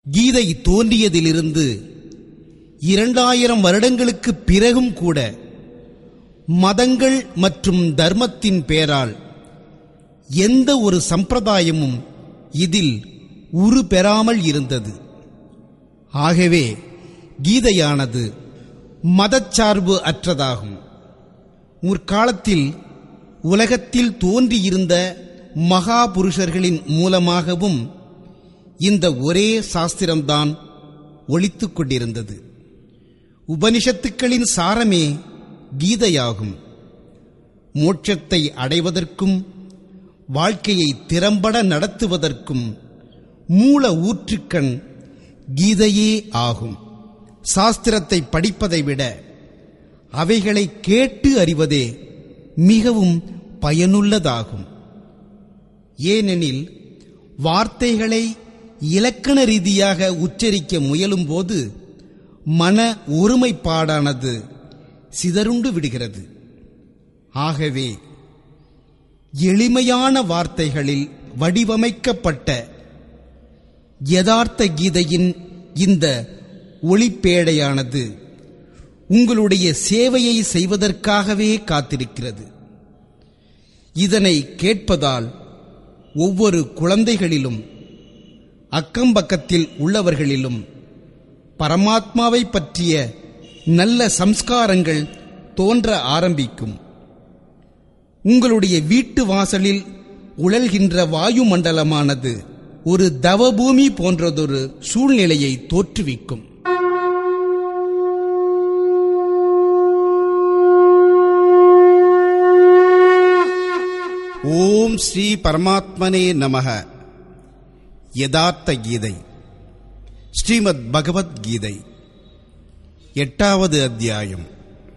கீதை தோன்றியதிலிருந்து இரண்டாயிரம் வருடங்களுக்கு பிறகும் கூட மதங்கள் மற்றும் தர்மத்தின் பெயரால் எந்த ஒரு சம்பிரதாயமும் இதில் உரு பெறாமல் இருந்தது ஆகவே கீதையானது மதச்சார்பு அற்றதாகும் முற்காலத்தில் உலகத்தில் தோன்றியிருந்த மகாபுருஷர்களின் மூலமாகவும் இந்த ஒரே சாஸ்திரம்தான் ஒழித்துக் கொண்டிருந்தது உபனிஷத்துக்களின் சாரமே கீதையாகும் மோட்சத்தை அடைவதற்கும் வாழ்க்கையை திறம்பட நடத்துவதற்கும் மூல ஊற்றுக்கண் கீதையே ஆகும் சாஸ்திரத்தை படிப்பதை விட அவைகளை கேட்டு அறிவதே மிகவும் பயனுள்ளதாகும் ஏனெனில் வார்த்தைகளை இலக்கண ரீதியாக உச்சரிக்க முயலும்போது மன ஒருமைப்பாடானது சிதறுண்டு விடுகிறது ஆகவே எளிமையான வார்த்தைகளில் வடிவமைக்கப்பட்ட யதார்த்த கீதையின் இந்த ஒளிப்பேடையானது உங்களுடைய சேவையை செய்வதற்காகவே காத்திருக்கிறது இதனை கேட்பதால் ஒவ்வொரு குழந்தைகளிலும் அக்கம்பக்கத்தில் உள்ளவர்களிலும் பரமாத்மாவை பற்றிய நல்ல சம்ஸ்காரங்கள் தோன்ற ஆரம்பிக்கும் உங்களுடைய வீட்டு வாசலில் உழல்கின்ற வாயுமண்டலமானது ஒரு தவபூமி போன்றதொரு சூழ்நிலையை தோற்றுவிக்கும் ஓம் ஸ்ரீ பரமாத்மனே நமக யதார்த்த கீதை ஸ்ரீமத் பகவத்கீதை எட்டாவது அத்தியாயம்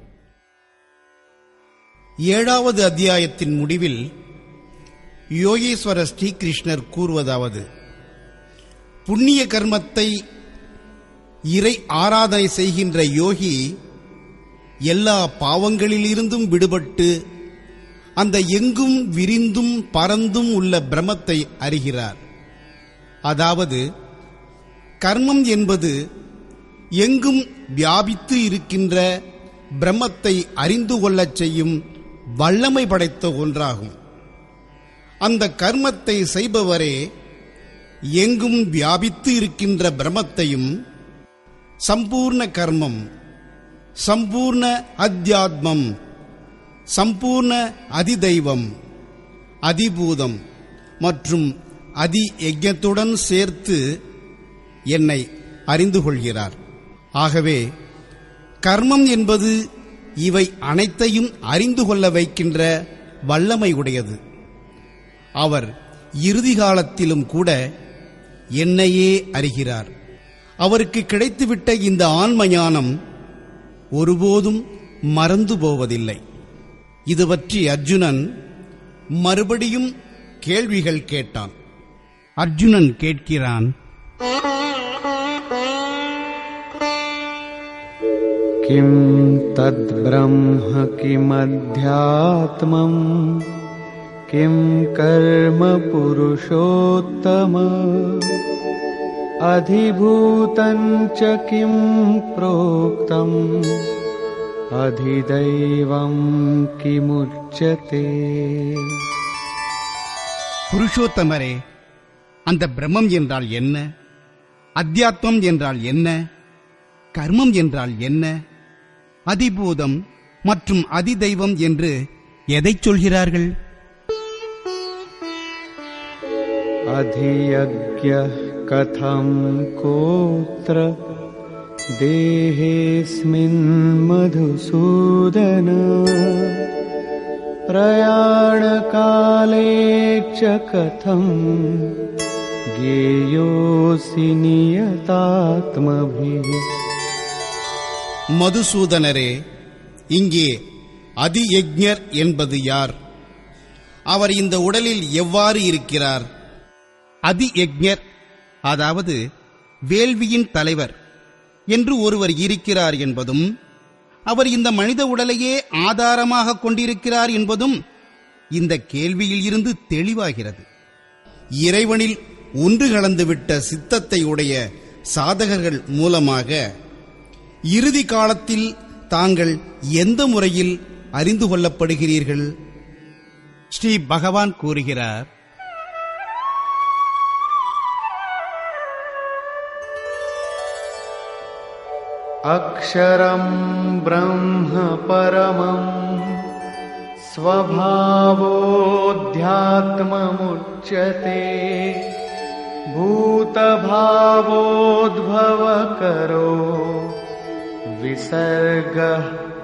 ஏழாவது அத்தியாயத்தின் முடிவில் யோகேஸ்வர ஸ்ரீகிருஷ்ணர் கூறுவதாவது புண்ணிய கர்மத்தை இறை ஆராதனை செய்கின்ற யோகி எல்லா பாவங்களிலிருந்தும் விடுபட்டு அந்த எங்கும் விரிந்தும் பறந்தும் உள்ள பிரமத்தை அறிகிறார் அதாவது கர்மம் என்பது எங்கும் வியாபித்து இருக்கின்ற பிரம்மத்தை அறிந்து கொள்ளச் செய்யும் வல்லமை படைத்த ஒன்றாகும் அந்த கர்மத்தை செய்பவரே எங்கும் வியாபித்து இருக்கின்ற பிரமத்தையும் சம்பூர்ண கர்மம் சம்பூர்ண அத்தியாத்மம் சம்பூர்ண அதிதெய்வம் அதிபூதம் மற்றும் அதி யஜ்ஞத்துடன் சேர்த்து என்னை அறிந்து கொள்கிறார் ஆகவே கர்மம் என்பது இவை அனைத்தையும் அறிந்து கொள்ள வைக்கின்ற வல்லமை உடையது அவர் இறுதி காலத்திலும் கூட என்னையே அறிகிறார் அவருக்கு கிடைத்துவிட்ட இந்த ஆன்ம ஞானம் ஒருபோதும் மறந்து போவதில்லை இது பற்றி அர்ஜுனன் மறுபடியும் கேள்விகள் கேட்டான் அர்ஜுனன் கேட்கிறான் किं तद्ब्रह्म किमध्यात्मम् किं कर्म पुरुषोत्तम अधिभूतं च किं प्रोक्तम् अधिदैवं किमुच्यते புருஷோத்தமரே அந்த பிரம்மம் என்றால் என்ன அத்தியாத்மம் என்றால் என்ன கர்மம் என்றால் என்ன அதிபூதம் மற்றும் அதிதெய்வம் என்று எதைச் சொல்கிறார்கள் अधियज्ञः कथं कोत्र देहेऽस्मिन् मधुसूदन प्रयाणकाले च कथं ज्ञेयोऽसि नियतात्मभिः மதுசூதனரே இங்கே அதியஜ்ஞர் என்பது யார் அவர் இந்த உடலில் எவ்வாறு இருக்கிறார் அதியஜ்ஞர் அதாவது வேள்வியின் தலைவர் என்று ஒருவர் இருக்கிறார் என்பதும் அவர் இந்த மனித உடலையே ஆதாரமாக கொண்டிருக்கிறார் என்பதும் இந்த கேள்வியில் இருந்து தெளிவாகிறது இறைவனில் ஒன்று கலந்துவிட்ட சித்தத்தை உடைய சாதகர்கள் மூலமாக இறுதி காலத்தில் தாங்கள் எந்த முறையில் அறிந்து கொள்ளப்படுகிறீர்கள் ஸ்ரீ பகவான் கூறுகிறார் अक्षरं ब्रह्म परमं स्वभावोऽध्यात्ममुच्यते भूतभावोद्भवकरो विसर्गः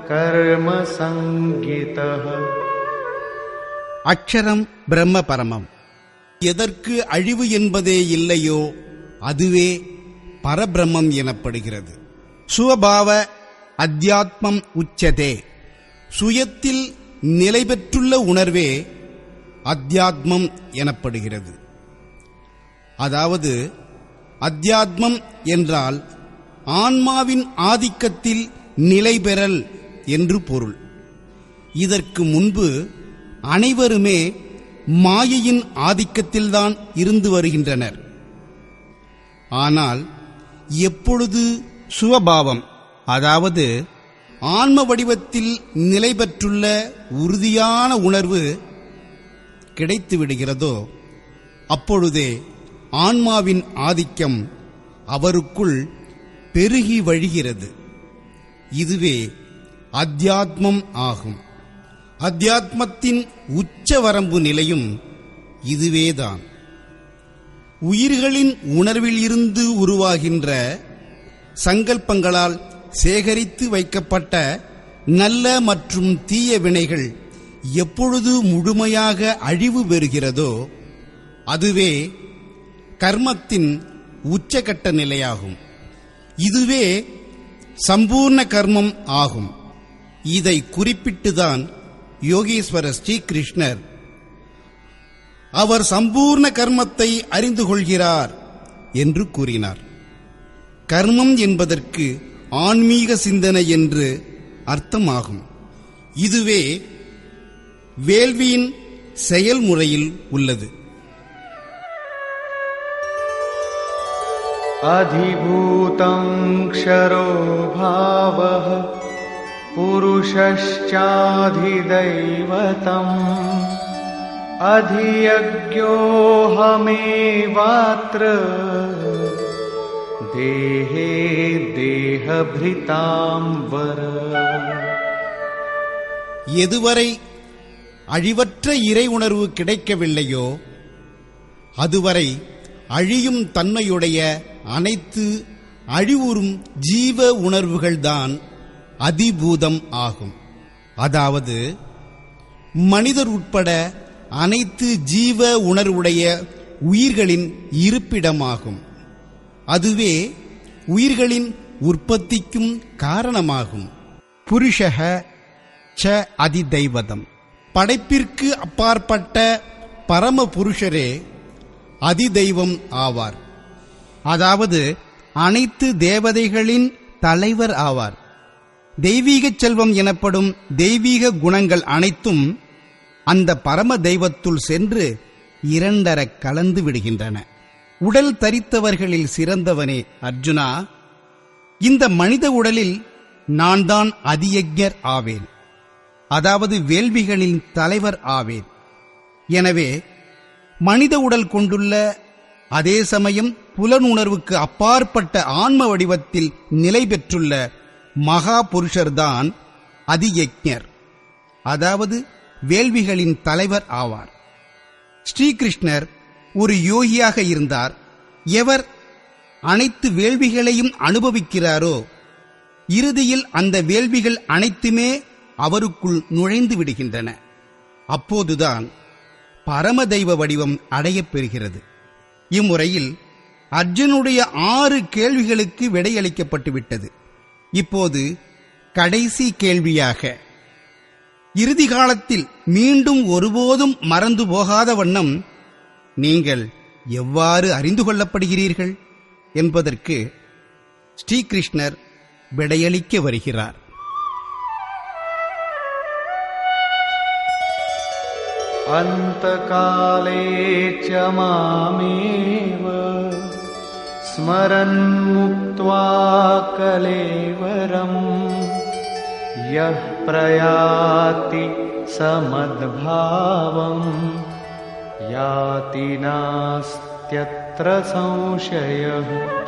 कर्मसङ्गितः அக்ஷரம் பிரம்ம பரமம் எதற்கு அழிவு என்பதே இல்லையோ அதுவே பரபிரம்மம் எனப்படுகிறது சுவபாவ அத்தியாத்மம் உச்சதே சுயத்தில் நிலை பெற்றுள்ள உணர்வே அத்தியாத்மம் எனப்படுகிறது அதாவது அத்தியாத்மம் என்றால் ஆன்மாவின் ஆதிக்கத்தில் நிலை பெறல் என்று பொருள் இதற்கு முன்பு அனைவருமே மாயையின் ஆதிக்கத்தில்தான் இருந்து வருகின்றனர் ஆனால் எப்பொழுது சுவபாவம் அதாவது ஆன்ம வடிவத்தில் நிலை பெற்றுள்ள உறுதியான உணர்வு கிடைத்து விடுகிறதோ அப்பொழுதே ஆன்மாவின் ஆதிக்கம் அவருக்குள் பெருகி வழிகிறது இதுவே அத்தியாத்மம் ஆகும் அத்தியாத்மத்தின் உச்சவரம்பு நிலையும் இதுவேதான் உயிர்களின் உணர்வில் இருந்து உருவாகின்ற சங்கல்பங்களால் சேகரித்து வைக்கப்பட்ட நல்ல மற்றும் தீய வினைகள் எப்பொழுது முழுமையாக அழிவு பெறுகிறதோ அதுவே கர்மத்தின் உச்சகட்ட நிலையாகும் இதுவே சம்பூர்ண கர்மம் ஆகும் இதை குறிப்பிட்டுதான் யோகேஸ்வர ஸ்ரீகிருஷ்ணர் அவர் சம்பூர்ண கர்மத்தை அறிந்து கொள்கிறார் என்று கூறினார் கர்மம் என்பதற்கு ஆன்மீக சிந்தனை என்று அர்த்தமாகும் இதுவே வேள்வியின் செயல்முறையில் உள்ளது अधिभूतं क्षरो भावः पुरुषश्चाधिदैवतम् अधियज्ञोऽहमेवात्र देहे देहभृतां वर எதுவரை அழிவற்ற இறை உணர்வு கிடைக்கவில்லையோ அதுவரை அழியும் தன்மையுடைய அனைத்து அழிவுறும் ஜீவ உணர்வுகள்தான் அதிபூதம் ஆகும் அதாவது மனிதர் உட்பட அனைத்து ஜீவ உணர்வுடைய உயிர்களின் இருப்பிடமாகும் அதுவே உயிர்களின் உற்பத்திக்கும் காரணமாகும் புருஷக ச அதிதைவதம் படைப்பிற்கு அப்பாற்பட்ட பரம புருஷரே அதிதெய்வம் ஆவார் அதாவது அனைத்து தேவதைகளின் தலைவர் ஆவார் தெய்வீக செல்வம் எனப்படும் தெய்வீக குணங்கள் அனைத்தும் அந்த பரம தெய்வத்துள் சென்று இரண்டர கலந்து விடுகின்றன உடல் தரித்தவர்களில் சிறந்தவனே அர்ஜுனா இந்த மனித உடலில் நான் தான் அதியஜர் ஆவேன் அதாவது வேள்விகளின் தலைவர் ஆவேன் எனவே மனித உடல் கொண்டுள்ள அதே சமயம் புலனுணர்வுக்கு அப்பாற்பட்ட ஆன்ம வடிவத்தில் நிலை பெற்றுள்ள மகா புருஷர்தான் அதியஜர் அதாவது வேள்விகளின் தலைவர் ஆவார் ஸ்ரீகிருஷ்ணர் ஒரு யோகியாக இருந்தார் எவர் அனைத்து வேள்விகளையும் அனுபவிக்கிறாரோ இறுதியில் அந்த வேள்விகள் அனைத்துமே அவருக்குள் நுழைந்து விடுகின்றன அப்போதுதான் பரமதெய்வ வடிவம் அடையப் பெறுகிறது இம்முறையில் அர்ஜுனுடைய ஆறு கேள்விகளுக்கு விடையளிக்கப்பட்டு விட்டது இப்போது கடைசி கேள்வியாக இறுதி காலத்தில் மீண்டும் ஒருபோதும் மறந்து போகாத வண்ணம் நீங்கள் எவ்வாறு அறிந்து கொள்ளப்படுகிறீர்கள் என்பதற்கு ஸ்ரீகிருஷ்ணர் விடையளிக்க வருகிறார் अन्तकाले च मामेव स्मरन् मुक्त्वा कलेवरम् यः प्रयाति समद्भावम् याति नास्त्यत्र संशयः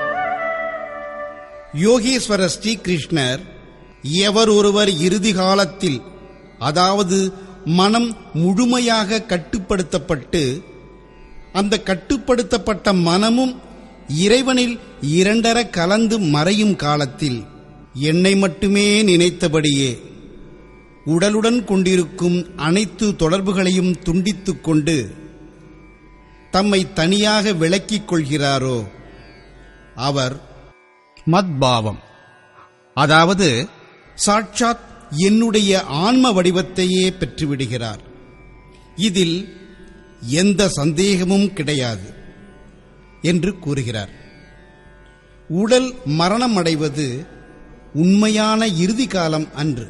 யோகீஸ்வரர் ஸ்ரீகிருஷ்ணர் எவர் ஒருவர் இறுதி காலத்தில் அதாவது மனம் முழுமையாக கட்டுப்படுத்தப்பட்டு அந்த கட்டுப்படுத்தப்பட்ட மனமும் இறைவனில் இரண்டர கலந்து மறையும் காலத்தில் என்னை மட்டுமே நினைத்தபடியே உடலுடன் கொண்டிருக்கும் அனைத்து தொடர்புகளையும் துண்டித்துக் கொண்டு தம்மை தனியாக விலக்கிக் கொள்கிறாரோ அவர் மத்பாவம் அதாவது சாட்சாத் என்னுடைய ஆன்ம வடிவத்தையே பெற்றுவிடுகிறார் இதில் எந்த சந்தேகமும் கிடையாது என்று கூறுகிறார் உடல் மரணம் அடைவது உண்மையான இறுதி காலம் அன்று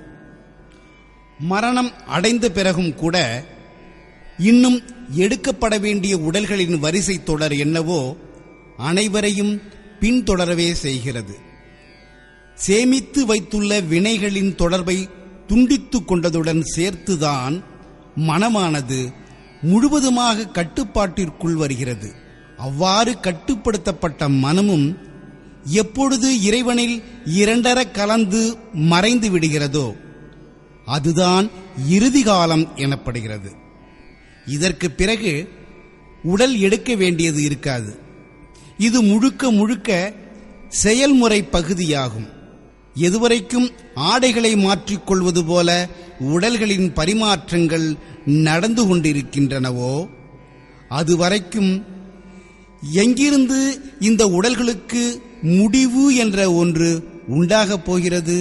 மரணம் அடைந்த பிறகும் கூட இன்னும் எடுக்கப்பட வேண்டிய உடல்களின் வரிசை தொடர் என்னவோ அனைவரையும் பின்தொடரவே செய்கிறது சேமித்து வைத்துள்ள வினைகளின் தொடர்பை துண்டித்துக் கொண்டதுடன் சேர்த்துதான் மனமானது முழுவதுமாக கட்டுப்பாட்டிற்குள் வருகிறது அவ்வாறு கட்டுப்படுத்தப்பட்ட மனமும் எப்பொழுது இறைவனில் இரண்டர கலந்து மறைந்து விடுகிறதோ அதுதான் இறுதி காலம் எனப்படுகிறது இதற்கு பிறகு உடல் எடுக்க வேண்டியது இருக்காது இது முழுக்க முழுக்க செயல்முறை பகுதியாகும் எதுவரைக்கும் ஆடைகளை மாற்றிக்கொள்வது போல உடல்களின் பரிமாற்றங்கள் நடந்து கொண்டிருக்கின்றனவோ அதுவரைக்கும் எங்கிருந்து இந்த உடல்களுக்கு முடிவு என்ற ஒன்று உண்டாகப் போகிறது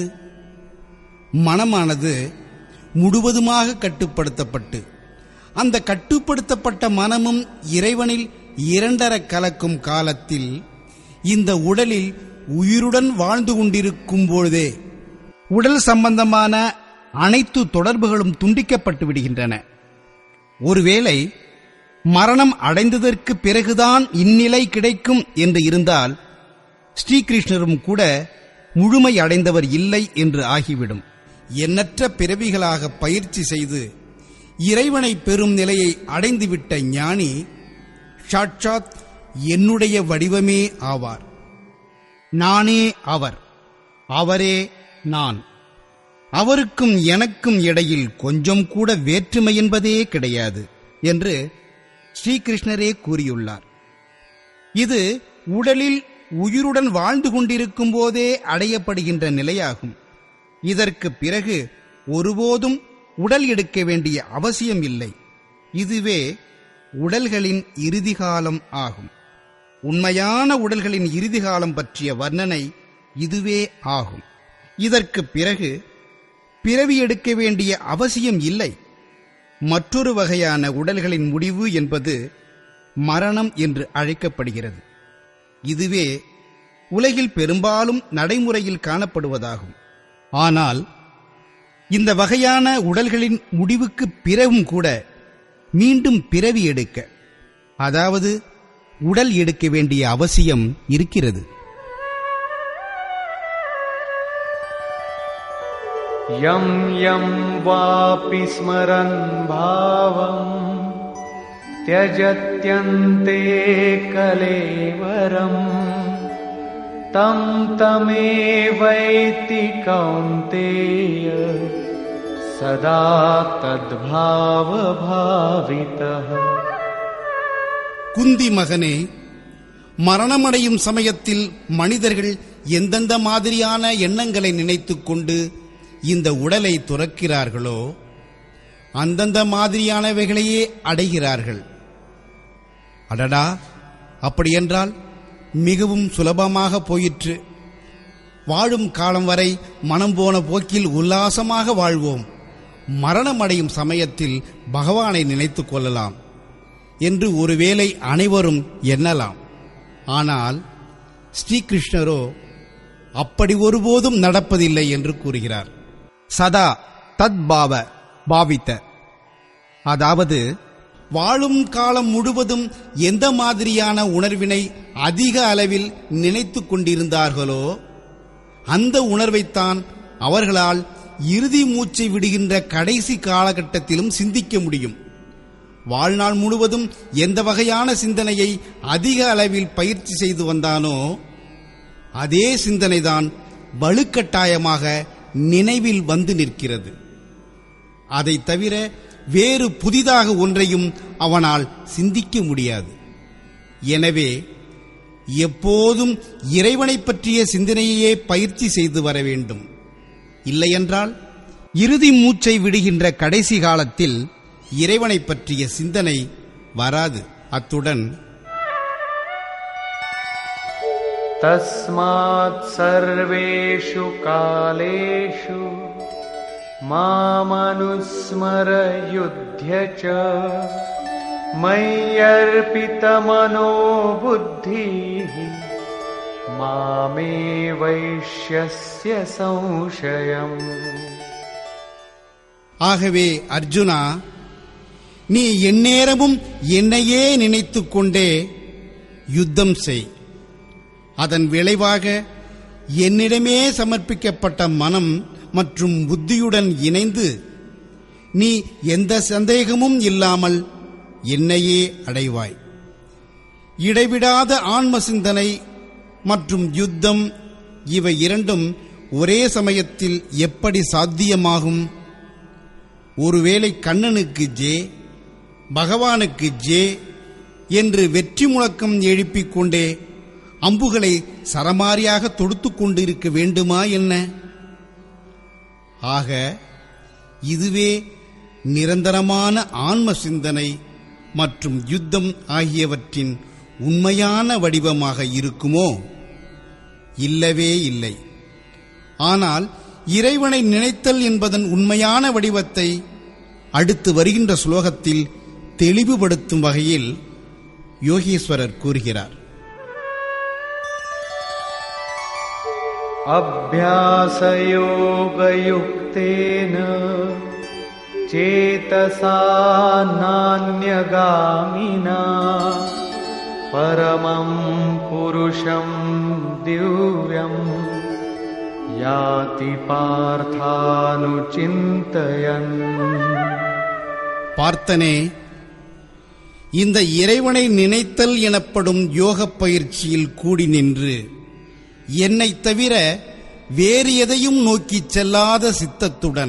மனமானது முழுவதுமாக கட்டுப்படுத்தப்பட்டு அந்த கட்டுப்படுத்தப்பட்ட மனமும் இறைவனில் இரண்டர கலக்கும் காலத்தில் இந்த உடலில் உயிருடன் வாழ்ந்து கொண்டிருக்கும் பொழுதே உடல் சம்பந்தமான அனைத்து தொடர்புகளும் துண்டிக்கப்பட்டு விடுகின்றன ஒருவேளை மரணம் அடைந்ததற்கு பிறகுதான் இந்நிலை கிடைக்கும் என்று இருந்தால் ஸ்ரீகிருஷ்ணரும் கூட முழுமை அடைந்தவர் இல்லை என்று ஆகிவிடும் எண்ணற்ற பிறவிகளாக பயிற்சி செய்து இறைவனை பெறும் நிலையை அடைந்துவிட்ட ஞானி சாட்சாத் என்னுடைய வடிவமே ஆவார் நானே அவர் அவரே நான் அவருக்கும் எனக்கும் இடையில் கொஞ்சம் கூட வேற்றுமை என்பதே கிடையாது என்று ஸ்ரீகிருஷ்ணரே கூறியுள்ளார் இது உடலில் உயிருடன் வாழ்ந்து கொண்டிருக்கும் போதே அடையப்படுகின்ற நிலையாகும் இதற்கு பிறகு ஒருபோதும் உடல் எடுக்க வேண்டிய அவசியம் இல்லை இதுவே உடல்களின் இறுதி காலம் ஆகும் உண்மையான உடல்களின் இறுதி காலம் பற்றிய வர்ணனை இதுவே ஆகும் இதற்கு பிறகு பிறவி எடுக்க வேண்டிய அவசியம் இல்லை மற்றொரு வகையான உடல்களின் முடிவு என்பது மரணம் என்று அழைக்கப்படுகிறது இதுவே உலகில் பெரும்பாலும் நடைமுறையில் காணப்படுவதாகும் ஆனால் இந்த வகையான உடல்களின் முடிவுக்கு பிறகும் கூட மீண்டும் பிறவி எடுக்க அதாவது உடல் எடுக்க வேண்டிய அவசியம் இருக்கிறது यं यं वापि स्मरन् भावम् त्यजत्यन्ते कलेवरम् तं तमेवैति कौन्तेय सदा तद्भावभावितः குந்தி மகனே மரணமடையும் சமயத்தில் மனிதர்கள் எந்தெந்த மாதிரியான எண்ணங்களை நினைத்துக் கொண்டு இந்த உடலை துறக்கிறார்களோ அந்தந்த மாதிரியானவைகளையே அடைகிறார்கள் அடடா அப்படியென்றால் மிகவும் சுலபமாக போயிற்று வாழும் காலம் வரை மனம் போன போக்கில் உல்லாசமாக வாழ்வோம் மரணமடையும் சமயத்தில் பகவானை நினைத்துக் கொள்ளலாம் என்று ஒருவேளை அனைவரும் எண்ணலாம் ஆனால் ஸ்ரீகிருஷ்ணரோ அப்படி ஒருபோதும் நடப்பதில்லை என்று கூறுகிறார் சதா தத்பாவ பாவித்த அதாவது வாழும் காலம் முழுவதும் எந்த மாதிரியான உணர்வினை அதிக அளவில் நினைத்து கொண்டிருந்தார்களோ அந்த உணர்வைத்தான் அவர்களால் இறுதி மூச்சை விடுகின்ற கடைசி காலகட்டத்திலும் சிந்திக்க முடியும் வாழ்நாள் முழுவதும் எந்த வகையான சிந்தனையை அதிக அளவில் பயிற்சி செய்து வந்தானோ அதே சிந்தனைதான் வலுக்கட்டாயமாக நினைவில் வந்து நிற்கிறது அதை தவிர வேறு புதிதாக ஒன்றையும் அவனால் சிந்திக்க முடியாது எனவே எப்போதும் இறைவனைப் பற்றிய சிந்தனையையே பயிற்சி செய்து வர வேண்டும் இல்லையென்றால் இறுதி மூச்சை விடுகின்ற கடைசி காலத்தில் இறைவனைப் பற்றிய சிந்தனை வராது அத்துடன் तस्मात् सर्वेषु कालेषु मामनुस्मर युध्य च मय्यर्पितमनो बुद्धिः मामे वैश्यस्य संशयम् ஆகவே அர்ஜுனா நீ எந்நேரமும் என்னையே நினைத்துக் கொண்டே யுத்தம் செய் அதன் விளைவாக என்னிடமே சமர்ப்பிக்கப்பட்ட மனம் மற்றும் புத்தியுடன் இணைந்து நீ எந்த சந்தேகமும் இல்லாமல் என்னையே அடைவாய் இடைவிடாத ஆன்ம சிந்தனை மற்றும் யுத்தம் இவை இரண்டும் ஒரே சமயத்தில் எப்படி சாத்தியமாகும் ஒருவேளை கண்ணனுக்கு ஜே பகவானுக்கு ஜே என்று வெற்றி முழக்கம் எழுப்பிக் கொண்டே அம்புகளை சரமாரியாக தொடுத்துக் கொண்டிருக்க வேண்டுமா என்ன ஆக இதுவே நிரந்தரமான ஆன்ம சிந்தனை மற்றும் யுத்தம் ஆகியவற்றின் உண்மையான வடிவமாக இருக்குமோ இல்லவே இல்லை ஆனால் இறைவனை நினைத்தல் என்பதன் உண்மையான வடிவத்தை அடுத்து வருகின்ற ஸ்லோகத்தில் தெளிவுபடுத்தும் வகையில் யோகீஸ்வரர் கூறுகிறார் अभ्यासयोगयुक्तेन चेतसा नान्यगामिना परमं पुरुषं दिव्यम् याति पार्थानुचिन्तयन् பார்த்தனே இந்த இறைவனை நினைத்தல் எனப்படும் யோகப் பயிற்சியில் கூடி நின்று என்னைத் தவிர வேறு எதையும் நோக்கிச் செல்லாத சித்தத்துடன்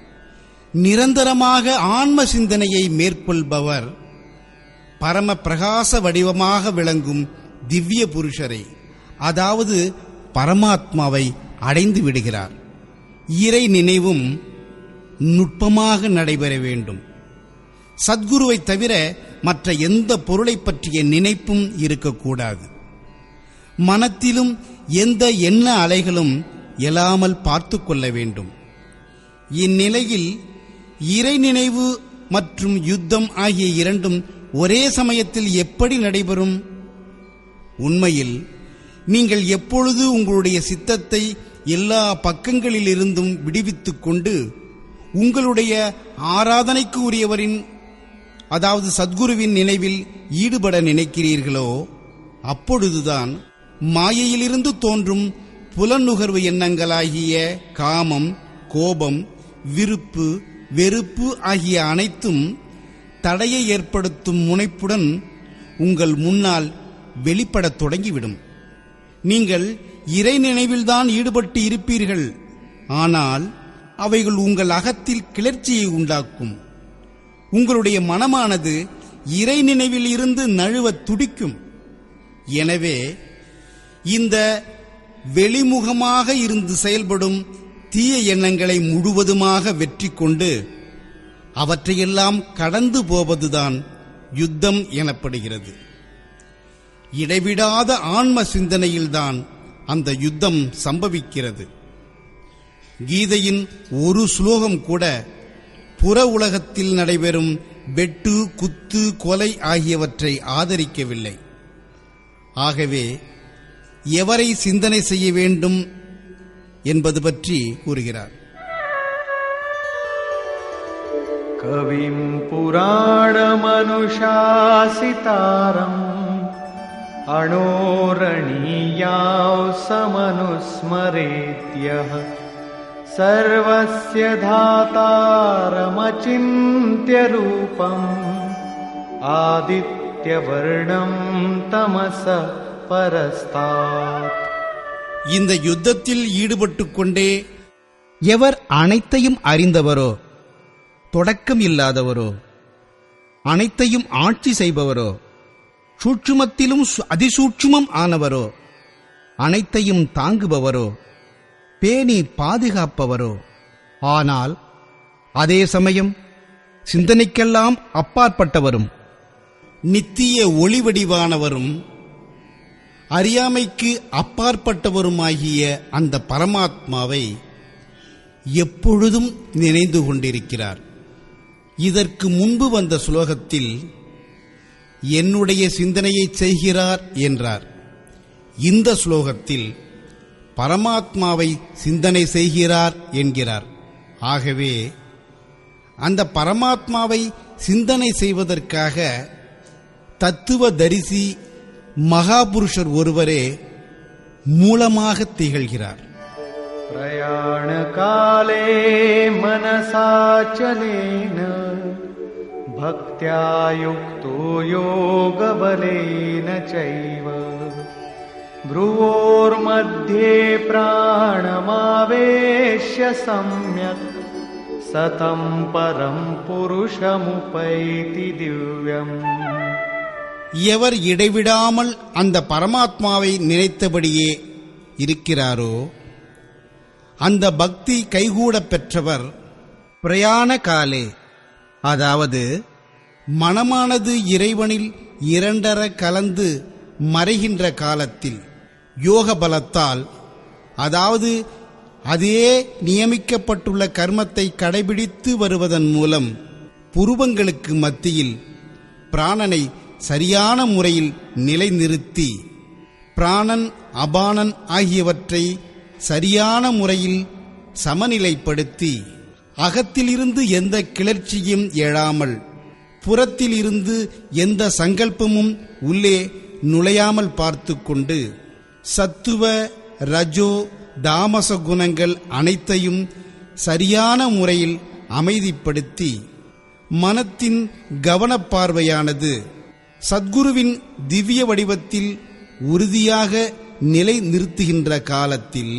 நிரந்தரமாக ஆன்ம சிந்தனையை மேற்கொள்பவர் பரம பிரகாச வடிவமாக விளங்கும் திவ்ய புருஷரை அதாவது பரமாத்மாவை அடைந்து விடுகிறார் இறை நினைவும் நுட்பமாக நடைபெற வேண்டும் சத்குருவைத் தவிர மற்ற எந்த பொருளைப் பற்றிய நினைப்பும் இருக்கக்கூடாது மனத்திலும் எந்த எண்ண அலைகளும் எழாமல் பார்த்து கொள்ள வேண்டும் இந்நிலையில் இறை நினைவு மற்றும் யுத்தம் ஆகிய இரண்டும் ஒரே சமயத்தில் எப்படி நடைபெறும் உண்மையில் நீங்கள் எப்பொழுது உங்களுடைய சித்தத்தை எல்லா பக்கங்களிலிருந்தும் விடுவித்துக் கொண்டு உங்களுடைய ஆராதனைக்கு உரியவரின் அதாவது சத்குருவின் நினைவில் ஈடுபட நினைக்கிறீர்களோ அப்பொழுதுதான் மாயையிலிருந்து தோன்றும் புலனுகர்வு எண்ணங்களாகிய காமம் கோபம் விருப்பு வெறுப்பு ஆகிய அனைத்தும் தடையை ஏற்படுத்தும் முனைப்புடன் உங்கள் முன்னால் வெளிப்படத் தொடங்கிவிடும் நீங்கள் இறை நினைவில்தான் ஈடுபட்டு இருப்பீர்கள் ஆனால் அவைகள் உங்கள் அகத்தில் கிளர்ச்சியை உண்டாக்கும் உங்களுடைய மனமானது இறை நினைவில் இருந்து நழுவத் துடிக்கும் எனவே இந்த வெளிமுகமாக இருந்து செயல்படும் தீய எண்ணங்களை முழுவதுமாக வெற்றி கொண்டு அவற்றையெல்லாம் கடந்து போவதுதான் யுத்தம் எனப்படுகிறது இடைவிடாத ஆன்ம சிந்தனையில்தான் அந்த யுத்தம் சம்பவிக்கிறது கீதையின் ஒரு ஸ்லோகம் கூட புற உலகத்தில் நடைபெறும் வெட்டு குத்து கொலை ஆகியவற்றை ஆதரிக்கவில்லை ஆகவே எவரை சிந்தனை செய்ய வேண்டும் என்பது பற்றி கூறுகிறார் कविं पुराणमनुशासितारम् अणोरणीयां समनुस्मरेद्यः सर्वस्य धातारमचिन्त्यरूपम् आदित्यवर्णं तमसः परस्तात् இந்த யுத்தத்தில் ஈடுபட்டுக் கொண்டே எவர் அனைத்தையும் அறிந்தவரோ தொடக்கம் இல்லாதவரோ அனைத்தையும் ஆட்சி செய்பவரோ சூட்சுமத்திலும் சு- அதிசூட்சுமம் ஆனவரோ அனைத்தையும் தாங்குபவரோ பேணி பாதுகாப்பவரோ ஆனால் அதே சமயம் சிந்தனைக்கெல்லாம் அப்பாற்பட்டவரும் நித்திய ஒளிவடிவானவரும் அறியாமைக்கு அப்பாற்பட்டவருமாகிய அந்த பரமாத்மாவை எப்பொழுதும் நினைந்து கொண்டிருக்கிறார் இதற்கு முன்பு வந்த சுலோகத்தில் என்னுடைய சிந்தனையை செய்கிறார் என்றார் இந்த ஸ்லோகத்தில் பரமாத்மாவை சிந்தனை செய்கிறார் என்கிறார் ஆகவே அந்த பரமாத்மாவை சிந்தனை செய்வதற்காக தத்துவ தரிசி மகாபுருஷர் ஒருவரே மூலமாக திகழ்கிறார் प्रयाणकाले मनसाचलेन भक्त्या युक्तो योगबलेन चैव भ्रुवोर्मध्ये प्राणमावेश्य सम्यक् सतं परं पुरुषमुपैति दिव्यम् எவர் இடைவிடாமல் அந்த பரமாத்மாவை நினைத்தபடியே இருக்கிறாரோ அந்த பக்தி கைகூடப் பெற்றவர் பிரயாண காலே அதாவது மனமானது இறைவனில் இரண்டர கலந்து மறைகின்ற காலத்தில் யோக பலத்தால் அதாவது அதே நியமிக்கப்பட்டுள்ள கர்மத்தை கடைபிடித்து வருவதன் மூலம் புருவங்களுக்கு மத்தியில் பிராணனை சரியான முறையில் நிலைநிறுத்தி பிராணன் அபானன் ஆகியவற்றை சரியான முறையில் சமநிலைப்படுத்தி அகத்திலிருந்து எந்த கிளர்ச்சியும் எழாமல் புறத்திலிருந்து எந்த சங்கல்பமும் உள்ளே நுழையாமல் பார்த்து கொண்டு சத்துவ ரஜோ தாமச குணங்கள் அனைத்தையும் சரியான முறையில் அமைதிப்படுத்தி மனத்தின் கவனப்பார்வையானது சத்குருவின் திவ்ய வடிவத்தில் உறுதியாக நிலை நிறுத்துகின்ற காலத்தில்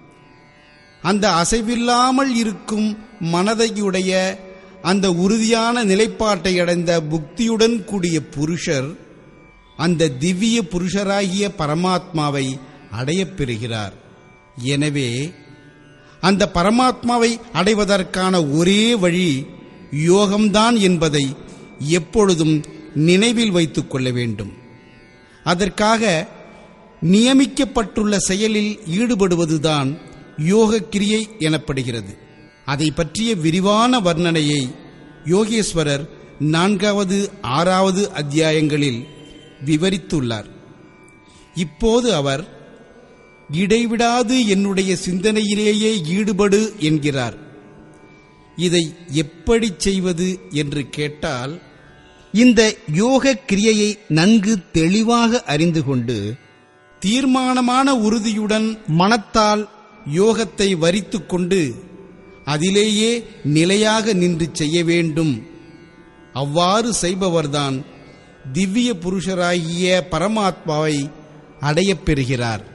அந்த அசைவில்லாமல் இருக்கும் மனதையுடைய அந்த உறுதியான நிலைப்பாட்டை அடைந்த புக்தியுடன் கூடிய புருஷர் அந்த திவ்ய புருஷராகிய பரமாத்மாவை அடையப் பெறுகிறார் எனவே அந்த பரமாத்மாவை அடைவதற்கான ஒரே வழி யோகம்தான் என்பதை எப்பொழுதும் நினைவில் வைத்துக் கொள்ள வேண்டும் அதற்காக நியமிக்கப்பட்டுள்ள செயலில் ஈடுபடுவதுதான் யோக கிரியை எனப்படுகிறது அதை பற்றிய விரிவான வர்ணனையை யோகேஸ்வரர் நான்காவது ஆறாவது அத்தியாயங்களில் விவரித்துள்ளார் இப்போது அவர் இடைவிடாது என்னுடைய சிந்தனையிலேயே ஈடுபடு என்கிறார் இதை எப்படி செய்வது என்று கேட்டால் இந்த யோக கிரியையை நன்கு தெளிவாக அறிந்து கொண்டு தீர்மானமான உறுதியுடன் மனத்தால் யோகத்தை வரித்துக் கொண்டு அதிலேயே நிலையாக நின்று செய்ய வேண்டும் அவ்வாறு செய்பவர்தான் திவ்ய புருஷராகிய பரமாத்மாவை அடையப் பெறுகிறார்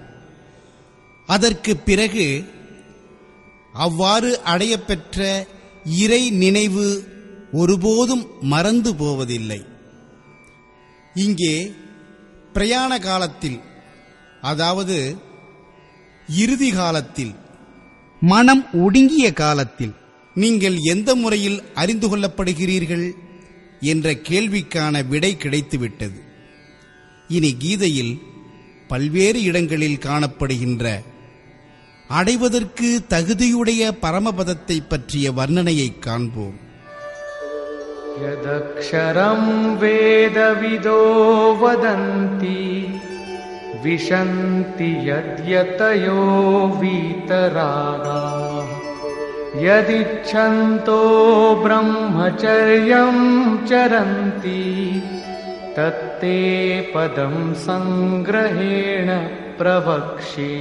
அதற்கு பிறகு அவ்வாறு அடையப்பெற்ற இறை நினைவு ஒருபோதும் மறந்து போவதில்லை இங்கே பிரயாண காலத்தில் அதாவது இறுதி காலத்தில் மனம் ஒடுங்கிய காலத்தில் நீங்கள் எந்த முறையில் அறிந்து கொள்ளப்படுகிறீர்கள் என்ற கேள்விக்கான விடை கிடைத்துவிட்டது இனி கீதையில் பல்வேறு இடங்களில் காணப்படுகின்ற அடைவதற்கு தகுதியுடைய பரமபதத்தை பற்றிய வர்ணனையை காண்போம் यदक्षरं वेदविदो वदन्ति विशन्ति यद्यतयो वीतरागाः यदिच्छन्तो ब्रह्मचर्यं चरन्ति तत्ते पदं सङ्ग्रहेण प्रवक्ष्ये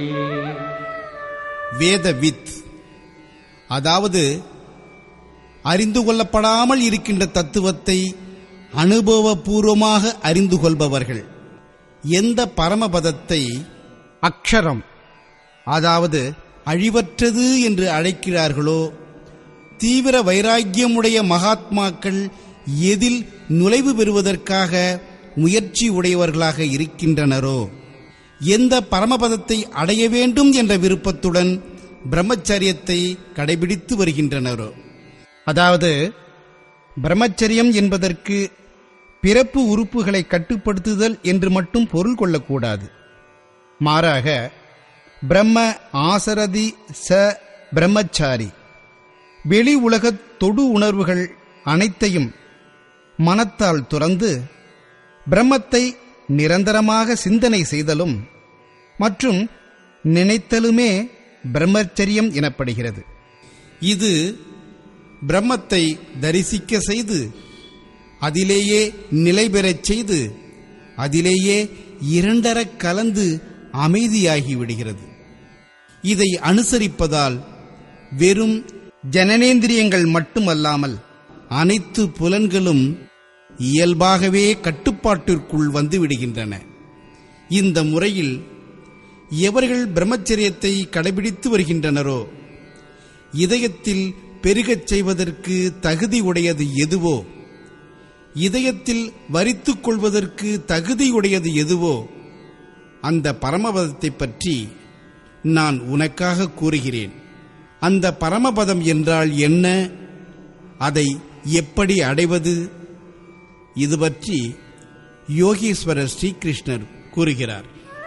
வேதவித் அதாவது அறிந்து கொள்ளப்படாமல் இருக்கின்ற தத்துவத்தை அனுபவபூர்வமாக அறிந்து கொள்பவர்கள் எந்த பரமபதத்தை அக்ஷரம் அதாவது அழிவற்றது என்று அழைக்கிறார்களோ தீவிர வைராக்கியமுடைய மகாத்மாக்கள் எதில் நுழைவு பெறுவதற்காக முயற்சி உடையவர்களாக இருக்கின்றனரோ எந்த பரமபதத்தை அடைய வேண்டும் என்ற விருப்பத்துடன் பிரம்மச்சரியத்தை கடைபிடித்து வருகின்றனரோ அதாவது பிரம்மச்சரியம் என்பதற்கு பிறப்பு உறுப்புகளை கட்டுப்படுத்துதல் என்று மட்டும் பொருள் கொள்ளக்கூடாது மாறாக பிரம்ம ஆசரதி ச பிரம்மச்சாரி வெளி உலகத் தொடு உணர்வுகள் அனைத்தையும் மனத்தால் துறந்து பிரம்மத்தை நிரந்தரமாக சிந்தனை செய்தலும் மற்றும் நினைத்தலுமே பிரம்மச்சரியம் எனப்படுகிறது இது பிரம்மத்தை தரிசிக்க செய்து அதிலேயே நிலை பெறச் செய்து அதிலேயே இரண்டரக் கலந்து அமைதியாகி விடுகிறது இதை அனுசரிப்பதால் வெறும் ஜனனேந்திரியங்கள் மட்டுமல்லாமல் அனைத்து புலன்களும் இயல்பாகவே கட்டுப்பாட்டிற்குள் வந்து விடுகின்றன இந்த முறையில் எவர்கள் பிரம்மச்சரியத்தை கடைபிடித்து வருகின்றனரோ இதயத்தில் பெருகச் செய்வதற்கு தகுதி உடையது எதுவோ இதயத்தில் வரித்துக் கொள்வதற்கு தகுதியுடையது எதுவோ அந்த பரமபதத்தை பற்றி நான் உனக்காக கூறுகிறேன் அந்த பரமபதம் என்றால் என்ன அதை எப்படி அடைவது இது பற்றி யோகீஸ்வரர் ஸ்ரீகிருஷ்ணர் கூறுகிறார்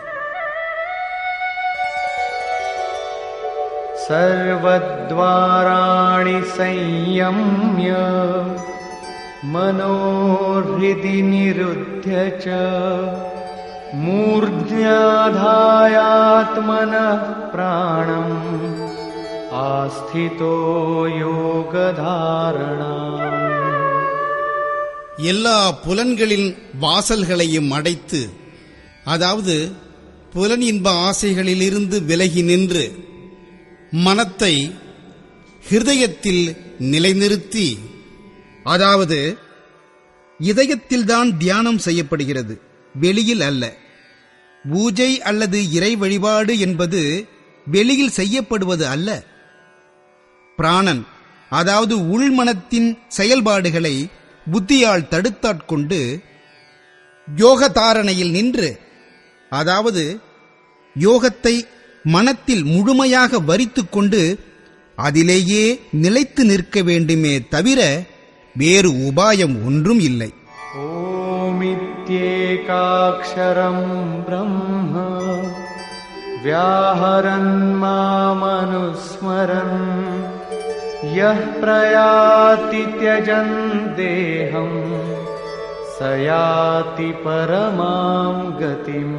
सर्वद्वाराणि संयम्य मनोहृदि निरुध्य च मूर्ध्याधायात्मनः प्राणम् आस्थितो योगधारणा எல்லா புலன்களின் வாசல்களையும் அடைத்து அதாவது புலன் இன்ப ஆசைகளிலிருந்து விலகி நின்று மனத்தை ஹிருதயத்தில் நிலைநிறுத்தி அதாவது இதயத்தில்தான் தியானம் செய்யப்படுகிறது வெளியில் அல்ல பூஜை அல்லது இறை வழிபாடு என்பது வெளியில் செய்யப்படுவது அல்ல பிராணன் அதாவது உள்மனத்தின் செயல்பாடுகளை புத்தியால் தடுத்தாட்கொண்டு யோகதாரணையில் நின்று அதாவது யோகத்தை மனத்தில் முழுமையாக வரித்துக் கொண்டு அதிலேயே நிலைத்து நிற்க வேண்டுமே தவிர வேறு உபாயம் ஒன்றும் இல்லை ओमित्येकाक्षरं ब्रह्म व्याहरन् मामनुस्मरन् यः प्रयाति त्यजन् देहम् स याति परमां गतिम्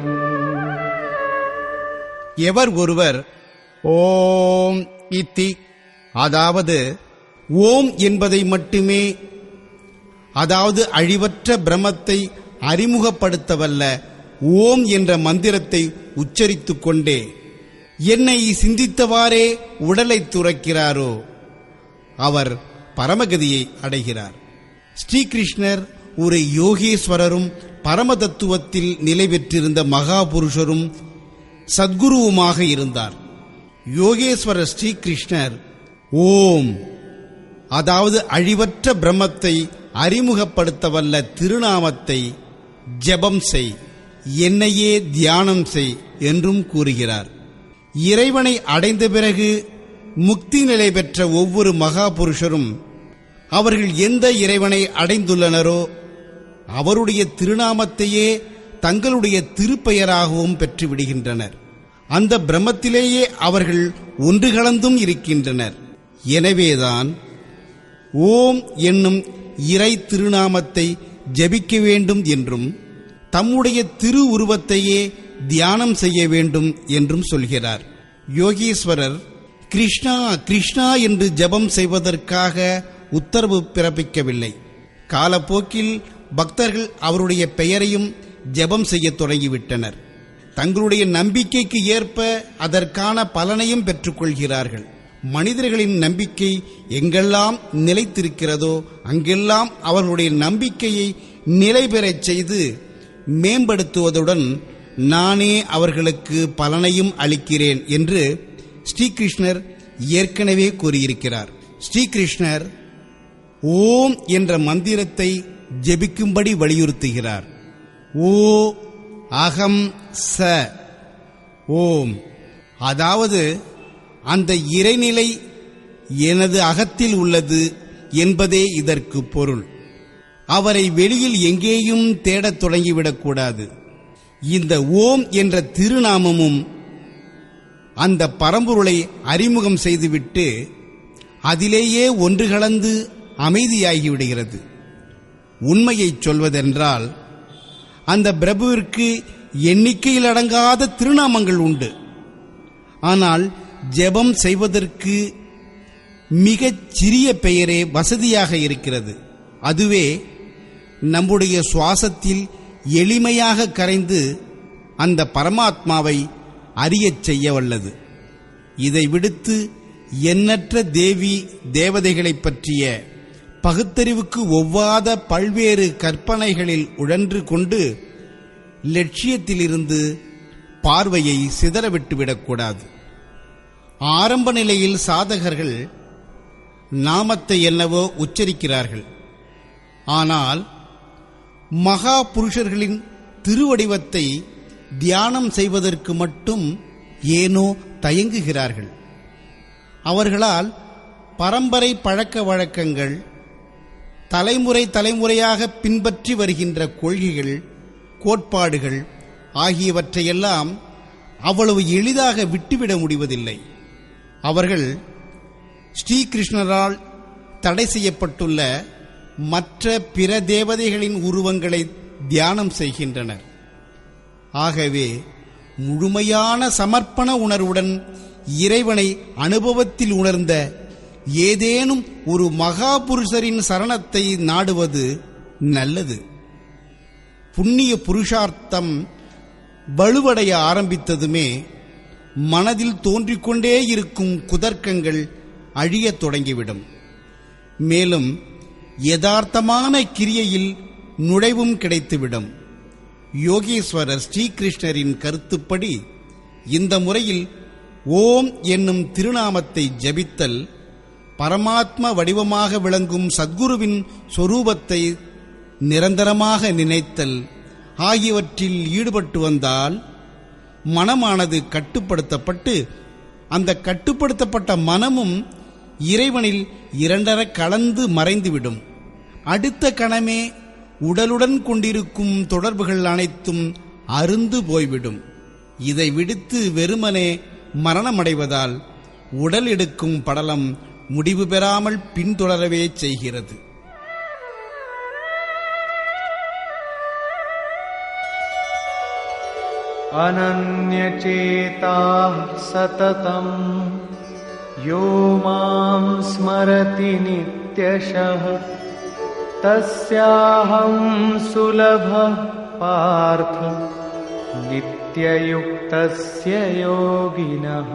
எவர் ஒருவர் ஓம் இத்தி அதாவது ஓம் என்பதை மட்டுமே அதாவது அழிவற்ற பிரமத்தை அறிமுகப்படுத்தவல்ல ஓம் என்ற மந்திரத்தை உச்சரித்துக் கொண்டே என்னை சிந்தித்தவாறே உடலை துறக்கிறாரோ அவர் பரமகதியை அடைகிறார் ஸ்ரீகிருஷ்ணர் ஒரு யோகேஸ்வரரும் பரமதத்துவத்தில் நிலை பெற்றிருந்த மகாபுருஷரும் சத்குருவுமாக இருந்தார் யோகேஸ்வரர் ஸ்ரீகிருஷ்ணர் ஓம் அதாவது அழிவற்ற பிரம்மத்தை அறிமுகப்படுத்தவல்ல திருநாமத்தை ஜெபம் செய் என்னையே தியானம் செய் என்றும் கூறுகிறார் இறைவனை அடைந்த பிறகு முக்தி நிலை பெற்ற ஒவ்வொரு மகாபுருஷரும் அவர்கள் எந்த இறைவனை அடைந்துள்ளனரோ அவருடைய திருநாமத்தையே தங்களுடைய திருப்பெயராகவும் பெற்று விடுகின்றனர் அந்த பிரம்மத்திலேயே அவர்கள் ஒன்று கலந்தும் இருக்கின்றனர் எனவேதான் ஓம் என்னும் இறை திருநாமத்தை ஜபிக்க வேண்டும் என்றும் தம்முடைய திரு உருவத்தையே தியானம் செய்ய வேண்டும் என்றும் சொல்கிறார் யோகீஸ்வரர் கிருஷ்ணா கிருஷ்ணா என்று ஜெபம் செய்வதற்காக உத்தரவு பிறப்பிக்கவில்லை காலப்போக்கில் பக்தர்கள் அவருடைய பெயரையும் ஜெபம் செய்யத் தொடங்கிவிட்டனர் தங்களுடைய நம்பிக்கைக்கு ஏற்ப அதற்கான பலனையும் பெற்றுக்கொள்கிறார்கள் மனிதர்களின் நம்பிக்கை எங்கெல்லாம் நிலைத்திருக்கிறதோ அங்கெல்லாம் அவர்களுடைய நம்பிக்கையை நிலை பெறச் செய்து மேம்படுத்துவதுடன் நானே அவர்களுக்கு பலனையும் அளிக்கிறேன் என்று ஸ்ரீகிருஷ்ணர் ஏற்கனவே கூறியிருக்கிறார் ஸ்ரீகிருஷ்ணர் ஓம் என்ற மந்திரத்தை ஜெபிக்கும்படி வலியுறுத்துகிறார் ஓ அகம் ச ஓம் அதாவது அந்த இறைநிலை எனது அகத்தில் உள்ளது என்பதே இதற்கு பொருள் அவரை வெளியில் எங்கேயும் தேடத் தொடங்கிவிடக்கூடாது இந்த ஓம் என்ற திருநாமமும் அந்த பரம்பொருளை அறிமுகம் செய்துவிட்டு அதிலேயே ஒன்று கலந்து அமைதியாகிவிடுகிறது உண்மையைச் சொல்வதென்றால் அந்த பிரபுவிற்கு எண்ணிக்கையில் அடங்காத திருநாமங்கள் உண்டு ஆனால் ஜெபம் செய்வதற்கு மிகச் சிறிய பெயரே வசதியாக இருக்கிறது அதுவே நம்முடைய சுவாசத்தில் எளிமையாக கரைந்து அந்த பரமாத்மாவை அறியச் செய்ய வல்லது இதை விடுத்து எண்ணற்ற தேவி தேவதைகளைப் பற்றிய பகுத்தறிவுக்கு ஒவ்வாத பல்வேறு கற்பனைகளில் உழன்று கொண்டு லட்சியத்திலிருந்து பார்வையை சிதறவிட்டுவிடக்கூடாது ஆரம்ப நிலையில் சாதகர்கள் நாமத்தை என்னவோ உச்சரிக்கிறார்கள் ஆனால் மகா புருஷர்களின் திருவடிவத்தை தியானம் செய்வதற்கு மட்டும் ஏனோ தயங்குகிறார்கள் அவர்களால் பரம்பரை பழக்க வழக்கங்கள் தலைமுறை தலைமுறையாக பின்பற்றி வருகின்ற கொள்கைகள் கோட்பாடுகள் ஆகியவற்றையெல்லாம் அவ்வளவு எளிதாக விட்டுவிட முடிவதில்லை அவர்கள் ஸ்ரீகிருஷ்ணரால் தடை செய்யப்பட்டுள்ள மற்ற பிற தேவதைகளின் உருவங்களை தியானம் செய்கின்றனர் ஆகவே முழுமையான சமர்ப்பண உணர்வுடன் இறைவனை அனுபவத்தில் உணர்ந்த ஏதேனும் ஒரு மகாபுருஷரின் சரணத்தை நாடுவது நல்லது புண்ணிய புருஷார்த்தம் வலுவடைய ஆரம்பித்ததுமே மனதில் தோன்றிக்கொண்டே இருக்கும் குதர்க்கங்கள் அழியத் தொடங்கிவிடும் மேலும் யதார்த்தமான கிரியையில் நுழைவும் கிடைத்துவிடும் யோகேஸ்வரர் ஸ்ரீகிருஷ்ணரின் கருத்துப்படி இந்த முறையில் ஓம் என்னும் திருநாமத்தை ஜபித்தல் பரமாத்ம வடிவமாக விளங்கும் சத்குருவின் சொரூபத்தை நிரந்தரமாக நினைத்தல் ஆகியவற்றில் ஈடுபட்டு வந்தால் மனமானது கட்டுப்படுத்தப்பட்டு அந்த கட்டுப்படுத்தப்பட்ட மனமும் இறைவனில் இரண்டர கலந்து மறைந்துவிடும் அடுத்த கணமே உடலுடன் கொண்டிருக்கும் தொடர்புகள் அனைத்தும் அருந்து போய்விடும் இதை விடுத்து வெறுமனே மரணமடைவதால் உடல் எடுக்கும் படலம் முடிவு பெறாமல் பின்தொடரவே செய்கிறது अनन्यचेताः सततम् यो मां स्मरति नित्यशः तस्याहं सुलभः पार्थ नित्ययुक्तस्य योगिनः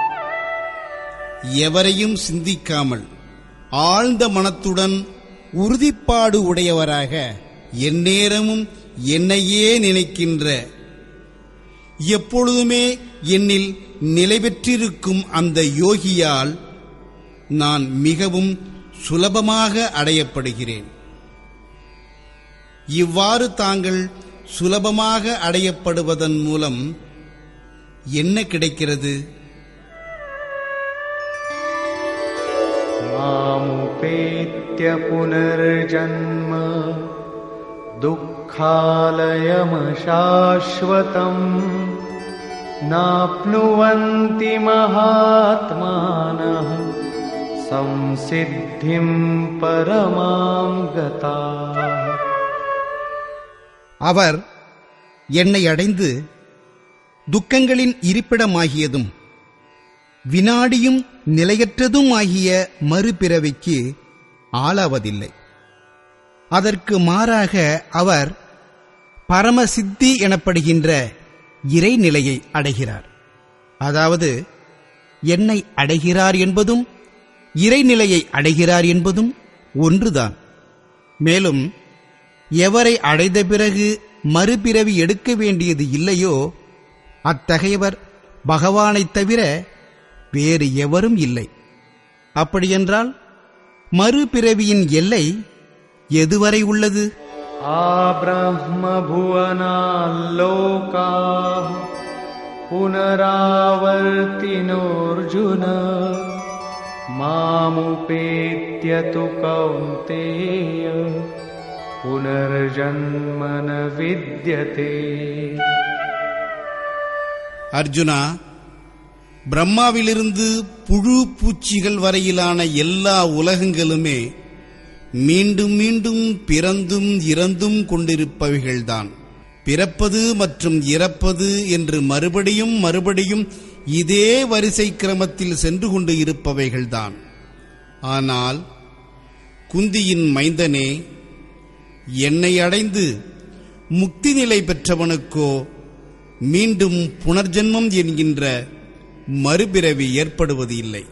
எவரையும் சிந்திக்காமல் ஆழ்ந்த மனத்துடன் உறுதிப்பாடு உடையவராக எந்நேரமும் என்னையே நினைக்கின்ற எப்பொழுதுமே என்னில் நிலை பெற்றிருக்கும் அந்த யோகியால் நான் மிகவும் சுலபமாக அடையப்படுகிறேன் இவ்வாறு தாங்கள் சுலபமாக அடையப்படுவதன் மூலம் என்ன கிடைக்கிறது मामुपेत्य पुनर्जन्म दुःखालयमशाश्वतम् नाप्नुवन्ति महात्मानः संसिद्धिं परमां गताः அவர் என்னை அடைந்து துக்கங்களின் இருப்பிடமாகியதும் வினாடியும் நிலையற்றதுமாகிய மறுபிறவிக்கு ஆளாவதில்லை அதற்கு மாறாக அவர் பரமசித்தி எனப்படுகின்ற இறைநிலையை அடைகிறார் அதாவது என்னை அடைகிறார் என்பதும் இறைநிலையை அடைகிறார் என்பதும் ஒன்றுதான் மேலும் எவரை அடைந்த பிறகு மறுபிறவி எடுக்க வேண்டியது இல்லையோ அத்தகையவர் பகவானைத் தவிர வேறு எவரும் இல்லை அப்படியென்றால் மறுபிறவியின் எல்லை எதுவரை உள்ளது आब्रह्मभुवनाल्लोकाः पुनरावर्तिनोऽर्जुन मामुपेत्य तु कौन्तेय पुनर्जन्म न विद्यते அர்ஜுனா பிரம்மாவிலிருந்து புழு பூச்சிகள் வரையிலான எல்லா உலகங்களுமே மீண்டும் மீண்டும் பிறந்தும் இறந்தும் கொண்டிருப்பவைகள்தான் பிறப்பது மற்றும் இறப்பது என்று மறுபடியும் மறுபடியும் இதே வரிசை கிரமத்தில் சென்று கொண்டு இருப்பவைகள்தான் ஆனால் குந்தியின் மைந்தனே என்னை அடைந்து முக்தி நிலை பெற்றவனுக்கோ மீண்டும் புனர்ஜென்மம் என்கின்ற மறுபிறவி ஏற்படுவது இல்லை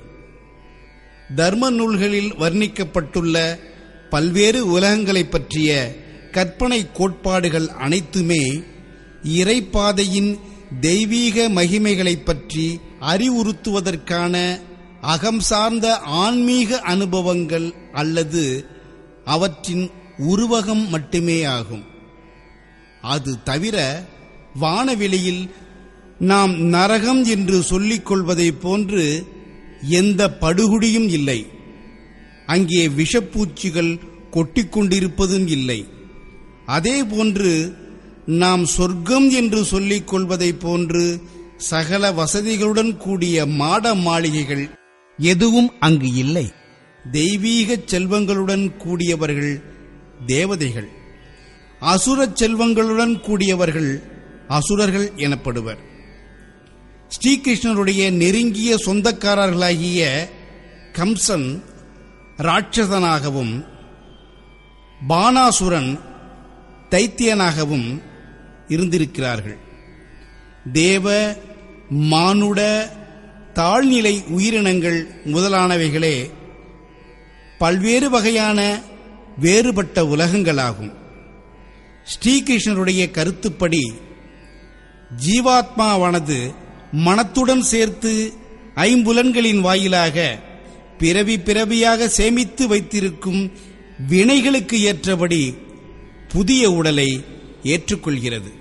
தர்ம நூல்களில் வர்ணிக்கப்பட்டுள்ள பல்வேறு உலகங்களைப் பற்றிய கற்பனை கோட்பாடுகள் அனைத்துமே இறைப்பாதையின் தெய்வீக மகிமைகளைப் பற்றி அறிவுறுத்துவதற்கான அகம் சார்ந்த ஆன்மீக அனுபவங்கள் அல்லது அவற்றின் உருவகம் மட்டுமே ஆகும் அது தவிர வானவெளியில் நாம் நரகம் என்று சொல்லிக் கொள்வதைப் போன்று எந்த படுகுடியும் இல்லை அங்கே விஷப்பூச்சிகள் கொட்டிக்கொண்டிருப்பதும் இல்லை அதே போன்று நாம் சொர்க்கம் என்று சொல்லிக் கொள்வதைப் போன்று சகல வசதிகளுடன் கூடிய மாட மாளிகைகள் எதுவும் அங்கு இல்லை தெய்வீக செல்வங்களுடன் கூடியவர்கள் தேவதைகள் அசுரச் செல்வங்களுடன் கூடியவர்கள் அசுரர்கள் எனப்படுவர் ஸ்ரீகிருஷ்ணருடைய நெருங்கிய சொந்தக்காரர்களாகிய கம்சன் ராட்சசனாகவும் பானாசுரன் தைத்தியனாகவும் இருந்திருக்கிறார்கள் தேவ மானுட தாழ்நிலை உயிரினங்கள் முதலானவைகளே பல்வேறு வகையான வேறுபட்ட உலகங்களாகும் ஸ்ரீகிருஷ்ணருடைய கருத்துப்படி ஜீவாத்மாவானது மனத்துடன் சேர்த்து ஐம்புலன்களின் வாயிலாக பிறவி பிறவியாக சேமித்து வைத்திருக்கும் வினைகளுக்கு ஏற்றபடி புதிய உடலை ஏற்றுக்கொள்கிறது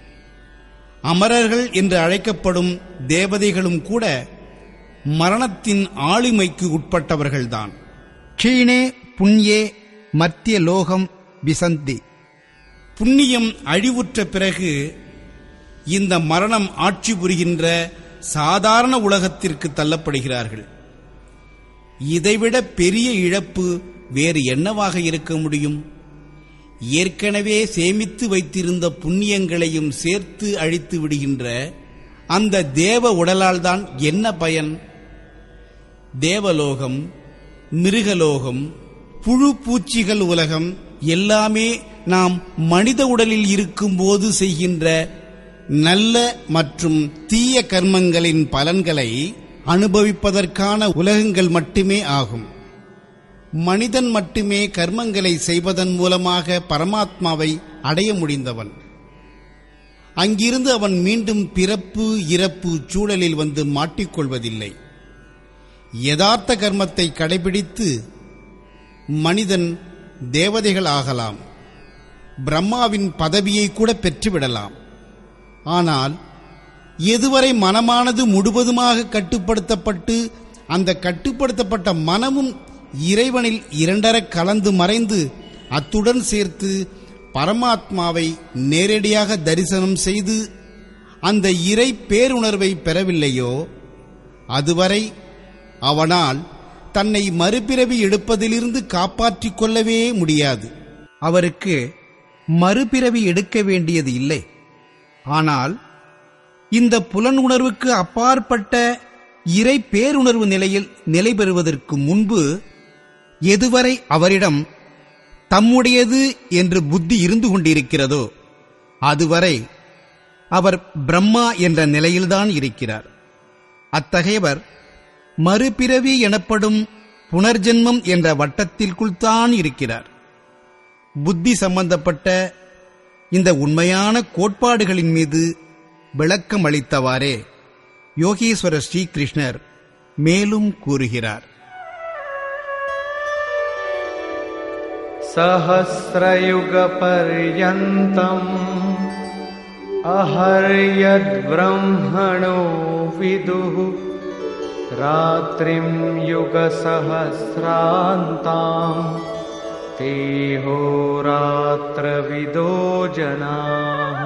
அமரர்கள் என்று அழைக்கப்படும் தேவதைகளும் கூட மரணத்தின் ஆளுமைக்கு உட்பட்டவர்கள்தான் க்ஷீணே புண்ணியே மத்திய லோகம் விசந்தி புண்ணியம் அழிவுற்ற பிறகு இந்த மரணம் ஆட்சி புரிகின்ற சாதாரண உலகத்திற்கு தள்ளப்படுகிறார்கள் இதைவிட பெரிய இழப்பு வேறு என்னவாக இருக்க முடியும் ஏற்கனவே சேமித்து வைத்திருந்த புண்ணியங்களையும் சேர்த்து அழித்து விடுகின்ற அந்த தேவ உடலால்தான் என்ன பயன் தேவலோகம் மிருகலோகம் புழு பூச்சிகள் உலகம் எல்லாமே நாம் மனித உடலில் இருக்கும்போது செய்கின்ற நல்ல மற்றும் தீய கர்மங்களின் பலன்களை அனுபவிப்பதற்கான உலகங்கள் மட்டுமே ஆகும் மனிதன் மட்டுமே கர்மங்களை செய்வதன் மூலமாக பரமாத்மாவை அடைய முடிந்தவன் அங்கிருந்து அவன் மீண்டும் பிறப்பு இறப்பு சூழலில் வந்து மாட்டிக்கொள்வதில்லை யதார்த்த கர்மத்தை கடைபிடித்து மனிதன் தேவதைகள் ஆகலாம் பிரம்மாவின் பதவியை கூட பெற்றுவிடலாம் ஆனால் எதுவரை மனமானது முழுவதுமாக கட்டுப்படுத்தப்பட்டு அந்த கட்டுப்படுத்தப்பட்ட மனமும் இறைவனில் இரண்டர கலந்து மறைந்து அத்துடன் சேர்த்து பரமாத்மாவை நேரடியாக தரிசனம் செய்து அந்த இறை பேருணர்வை பெறவில்லையோ அதுவரை அவனால் தன்னை மறுபிறவி எடுப்பதிலிருந்து காப்பாற்றிக் கொள்ளவே முடியாது அவருக்கு மறுபிறவி எடுக்க வேண்டியது இல்லை ஆனால் இந்த புலன் உணர்வுக்கு அப்பாற்பட்ட இறை பேருணர்வு நிலையில் நிலை பெறுவதற்கு முன்பு எதுவரை அவரிடம் தம்முடையது என்று புத்தி இருந்து கொண்டிருக்கிறதோ அதுவரை அவர் பிரம்மா என்ற நிலையில்தான் இருக்கிறார் அத்தகையவர் மறுபிறவி எனப்படும் புனர்ஜென்மம் என்ற வட்டத்திற்குள்தான் இருக்கிறார் புத்தி சம்பந்தப்பட்ட இந்த உண்மையான கோட்பாடுகளின் மீது விளக்கம் அளித்தவாறே யோகீஸ்வரர் ஸ்ரீகிருஷ்ணர் மேலும் கூறுகிறார் सहस्रयुगपर्यन्तम् अहर्यद्ब्रह्मणो विदुः रात्रिं युगसहस्रान्ताम् तेहोरात्रविदो जनाः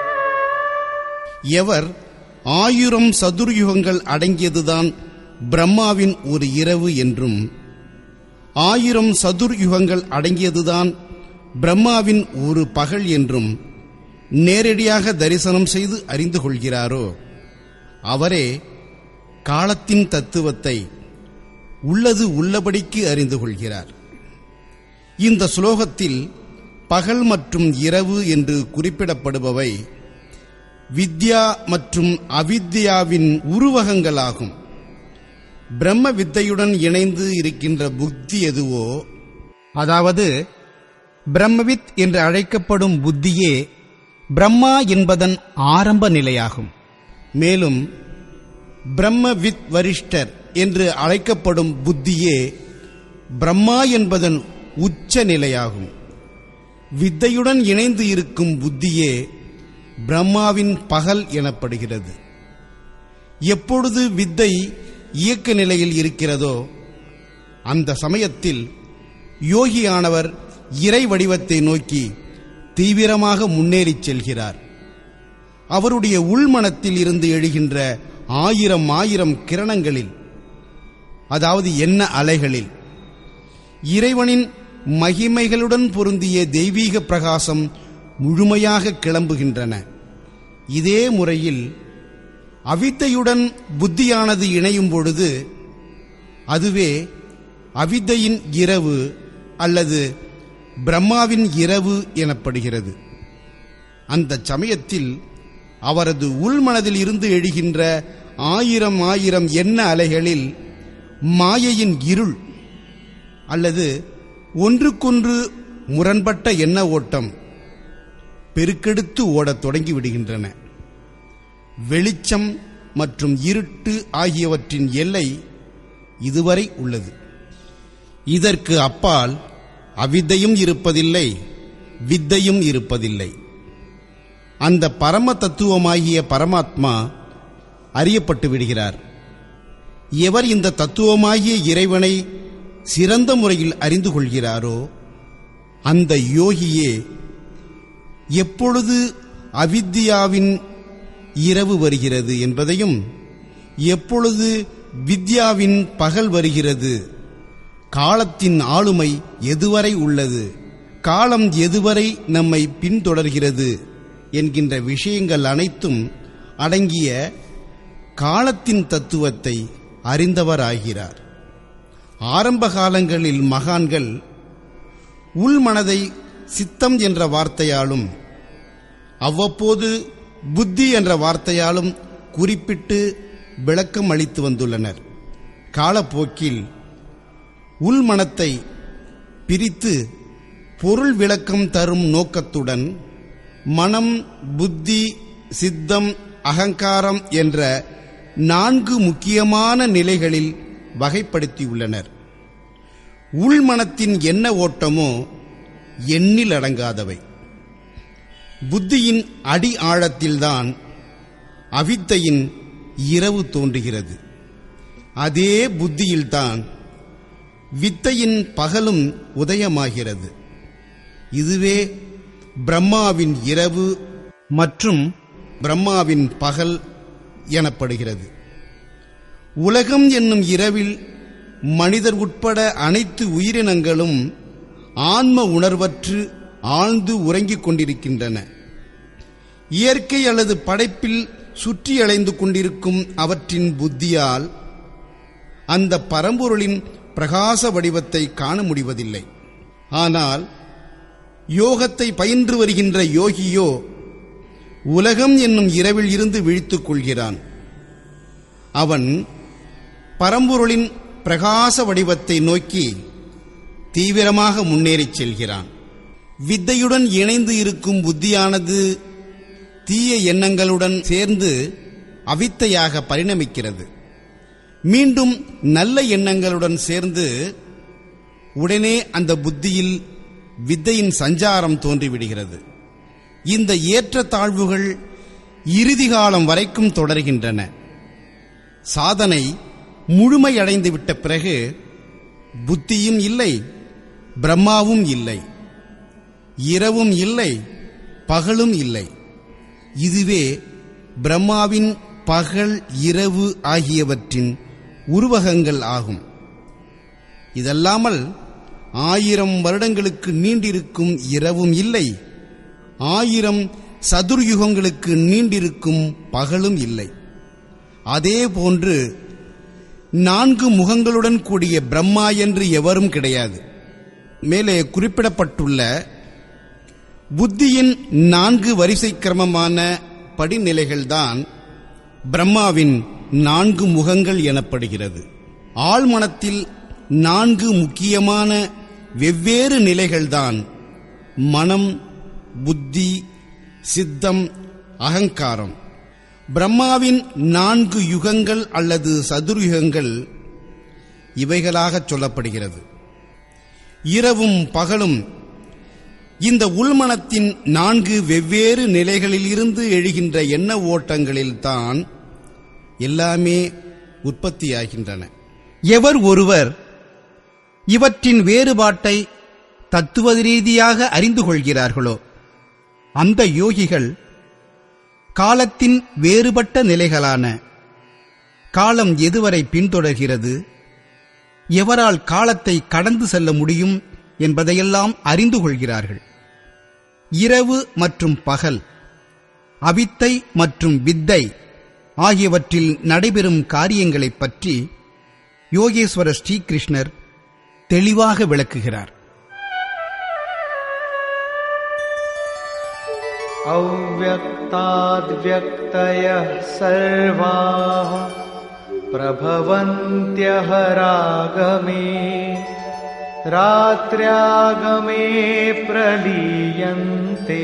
எவர் ஆயிரம் சதுர்யுகங்கள் அடங்கியதுதான் பிரம்மாவின் ஒரு இரவு என்றும் ஆயிரம் சதுர்யுகங்கள் அடங்கியதுதான் பிரம்மாவின் ஒரு பகல் என்றும் நேரடியாக தரிசனம் செய்து அறிந்து கொள்கிறாரோ அவரே காலத்தின் தத்துவத்தை உள்ளது உள்ளபடிக்கு அறிந்து கொள்கிறார் இந்த ஸ்லோகத்தில் பகல் மற்றும் இரவு என்று குறிப்பிடப்படுபவை வித்யா மற்றும் அவித்யாவின் உருவகங்களாகும் பிரம்ம வித்தையுடன் இணைந்து இருக்கின்ற புத்தி எதுவோ அதாவது பிரம்மவித் என்று அழைக்கப்படும் புத்தியே பிரம்மா என்பதன் ஆரம்ப நிலையாகும் மேலும் பிரம்ம வித் வரிஷ்டர் என்று அழைக்கப்படும் புத்தியே பிரம்மா என்பதன் உச்ச நிலையாகும் வித்தையுடன் இணைந்து இருக்கும் புத்தியே பிரம்மாவின் பகல் எனப்படுகிறது எப்பொழுது வித்தை இயக்க நிலையில் இருக்கிறதோ அந்த சமயத்தில் யோகியானவர் இறை வடிவத்தை நோக்கி தீவிரமாக முன்னேறிச் செல்கிறார் அவருடைய உள்மனத்தில் இருந்து எழுகின்ற ஆயிரம் ஆயிரம் கிரணங்களில் அதாவது என்ன அலைகளில் இறைவனின் மகிமைகளுடன் பொருந்திய தெய்வீக பிரகாசம் முழுமையாக கிளம்புகின்றன இதே முறையில் அவித்தையுடன் புத்தியானது இணையும் பொழுது அதுவே அவித்தையின் இரவு அல்லது பிரம்மாவின் இரவு எனப்படுகிறது அந்த சமயத்தில் அவரது உள்மனதில் இருந்து எழுகின்ற ஆயிரம் ஆயிரம் எண்ண அலைகளில் மாயையின் இருள் அல்லது ஒன்றுக்கொன்று முரண்பட்ட எண்ண ஓட்டம் பெருக்கெடுத்து ஓடத் தொடங்கி விடுகின்றன வெளிச்சம் மற்றும் இருட்டு ஆகியவற்றின் எல்லை இதுவரை உள்ளது இதற்கு அப்பால் அவித்தையும் இருப்பதில்லை வித்தையும் இருப்பதில்லை அந்த பரம தத்துவமாகிய பரமாத்மா அறியப்பட்டு விடுகிறார் எவர் இந்த தத்துவமாகிய இறைவனை சிறந்த முறையில் அறிந்து கொள்கிறாரோ அந்த யோகியே எப்பொழுது அவித்யாவின் இரவு வருகிறது என்பதையும் எப்பொழுது வித்யாவின் பகல் வருகிறது காலத்தின் ஆளுமை எதுவரை உள்ளது காலம் எதுவரை நம்மை பின்தொடர்கிறது என்கின்ற விஷயங்கள் அனைத்தும் அடங்கிய காலத்தின் தத்துவத்தை அறிந்தவராகிறார் ஆரம்ப காலங்களில் மகான்கள் உள்மனதை சித்தம் என்ற வார்த்தையாலும் அவ்வப்போது புத்தி என்ற வார்த்தையாலும் குறிப்பிட்டு விளக்கம் அளித்து வந்துள்ளனர் காலப்போக்கில் உள்மனத்தை பிரித்து பொருள் விளக்கம் தரும் நோக்கத்துடன் மனம் புத்தி சித்தம் அகங்காரம் என்ற நான்கு முக்கியமான நிலைகளில் வகைப்படுத்தியுள்ளனர் உள்மனத்தின் எண்ண ஓட்டமோ எண்ணில் அடங்காதவை புத்தியின் அடி ஆழத்தில்தான் அவித்தையின் இரவு தோன்றுகிறது அதே புத்தியில்தான் வித்தையின் பகலும் உதயமாகிறது இதுவே பிரம்மாவின் இரவு மற்றும் பிரம்மாவின் பகல் எனப்படுகிறது உலகம் என்னும் இரவில் மனிதர் உட்பட அனைத்து உயிரினங்களும் ஆன்ம உணர்வற்று ஆழ்ந்து உறங்கிக் கொண்டிருக்கின்றன இயற்கை அல்லது படைப்பில் சுற்றி அலைந்து கொண்டிருக்கும் அவற்றின் புத்தியால் அந்த பரம்பொருளின் பிரகாச வடிவத்தை காண முடிவதில்லை ஆனால் யோகத்தை பயின்று வருகின்ற யோகியோ உலகம் என்னும் இரவில் இருந்து விழித்துக் கொள்கிறான் அவன் பரம்பொருளின் பிரகாச வடிவத்தை நோக்கி தீவிரமாக முன்னேறிச் செல்கிறான் வித்தையுடன் இணைந்து இருக்கும் புத்தியானது தீய எண்ணங்களுடன் சேர்ந்து அவித்தையாக பரிணமிக்கிறது மீண்டும் நல்ல எண்ணங்களுடன் சேர்ந்து உடனே அந்த புத்தியில் வித்தையின் சஞ்சாரம் தோன்றிவிடுகிறது இந்த ஏற்றத்தாழ்வுகள் இறுதி காலம் வரைக்கும் தொடர்கின்றன சாதனை முழுமையடைந்து விட்ட பிறகு புத்தியும் இல்லை பிரம்மாவும் இல்லை இரவும் இல்லை பகலும் இல்லை இதுவே பிரம்மாவின் பகல் இரவு ஆகியவற்றின் உருவகங்கள் ஆகும் இதல்லாமல் ஆயிரம் வருடங்களுக்கு நீண்டிருக்கும் இரவும் இல்லை ஆயிரம் சதுர்யுகங்களுக்கு நீண்டிருக்கும் பகலும் இல்லை அதே போன்று நான்கு முகங்களுடன் கூடிய பிரம்மா என்று எவரும் கிடையாது மேலே குறிப்பிடப்பட்டுள்ள புத்தியின் நான்கு வரிசை கிரமமான படிநிலைகள்தான் பிரம்மாவின் நான்கு முகங்கள் எனப்படுகிறது ஆழ்மனத்தில் நான்கு முக்கியமான வெவ்வேறு நிலைகள்தான் மனம் புத்தி சித்தம் அகங்காரம் பிரம்மாவின் நான்கு யுகங்கள் அல்லது சதுர்யுகங்கள் இவைகளாகச் சொல்லப்படுகிறது இரவும் பகலும் இந்த உள்மனத்தின் நான்கு வெவ்வேறு நிலைகளிலிருந்து எழுகின்ற எண்ண ஓட்டங்களில்தான் எல்லாமே உற்பத்தியாகின்றன எவர் ஒருவர் இவற்றின் வேறுபாட்டை தத்துவ ரீதியாக அறிந்து கொள்கிறார்களோ அந்த யோகிகள் காலத்தின் வேறுபட்ட நிலைகளான காலம் எதுவரை பின்தொடர்கிறது எவரால் காலத்தை கடந்து செல்ல முடியும் என்பதையெல்லாம் அறிந்து கொள்கிறார்கள் இரவு மற்றும் பகல் அவித்தை மற்றும் வித்தை ஆகியவற்றில் நடைபெறும் காரியங்களைப் பற்றி யோகேஸ்வர ஸ்ரீகிருஷ்ணர் தெளிவாக விளக்குகிறார் अव्यक्ताद्व्यक्तयः सर्वाः प्रभवन्त्यः रागमे रात्र्यागमे प्रलीयन्ते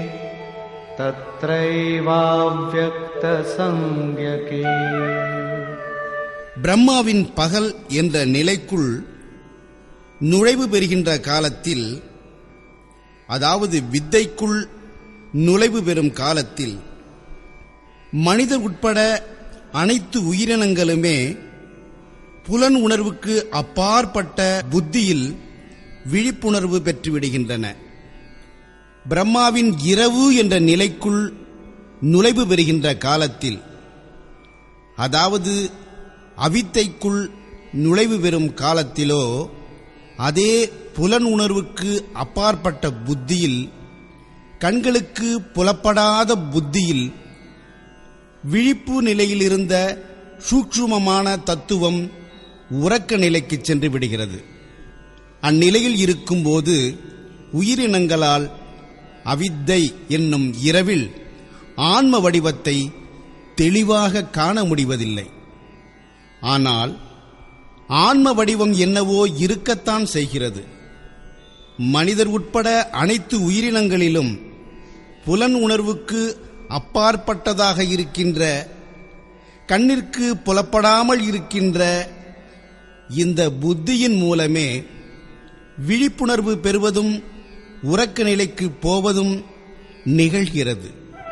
तत्रैवाव्यक्तसंज्ञके பிரம்மாவின் பகல் என்ற நிலைக்குள் நுழைவு பெறுகின்ற காலத்தில் அதாவது வித்தைக்குள் நுழைவு பெறும் காலத்தில் மனிதர் உட்பட அனைத்து உயிரினங்களுமே புலன் உணர்வுக்கு அப்பாற்பட்ட புத்தியில் விழிப்புணர்வு பெற்றுவிடுகின்றன பிரம்மாவின் இரவு என்ற நிலைக்குள் நுழைவு பெறுகின்ற காலத்தில் அதாவது அவித்தைக்குள் நுழைவு பெறும் காலத்திலோ அதே புலன் உணர்வுக்கு அப்பாற்பட்ட புத்தியில் கண்களுக்கு புலப்படாத புத்தியில் விழிப்பு நிலையில் இருந்த சூட்சுமமான தத்துவம் உறக்க நிலைக்கு சென்று விடுகிறது அந்நிலையில் இருக்கும்போது உயிரினங்களால் அவித்தை என்னும் இரவில் ஆன்ம வடிவத்தை தெளிவாக காண முடிவதில்லை ஆனால் ஆன்ம வடிவம் என்னவோ இருக்கத்தான் செய்கிறது மனிதர் உட்பட அனைத்து உயிரினங்களிலும் புலன் உணர்வுக்கு அப்பாற்பட்டதாக இருக்கின்ற கண்ணிற்கு புலப்படாமல் இருக்கின்ற இந்த புத்தியின் மூலமே விழிப்புணர்வு பெறுவதும் உறக்க நிலைக்கு போவதும் நிகழ்கிறது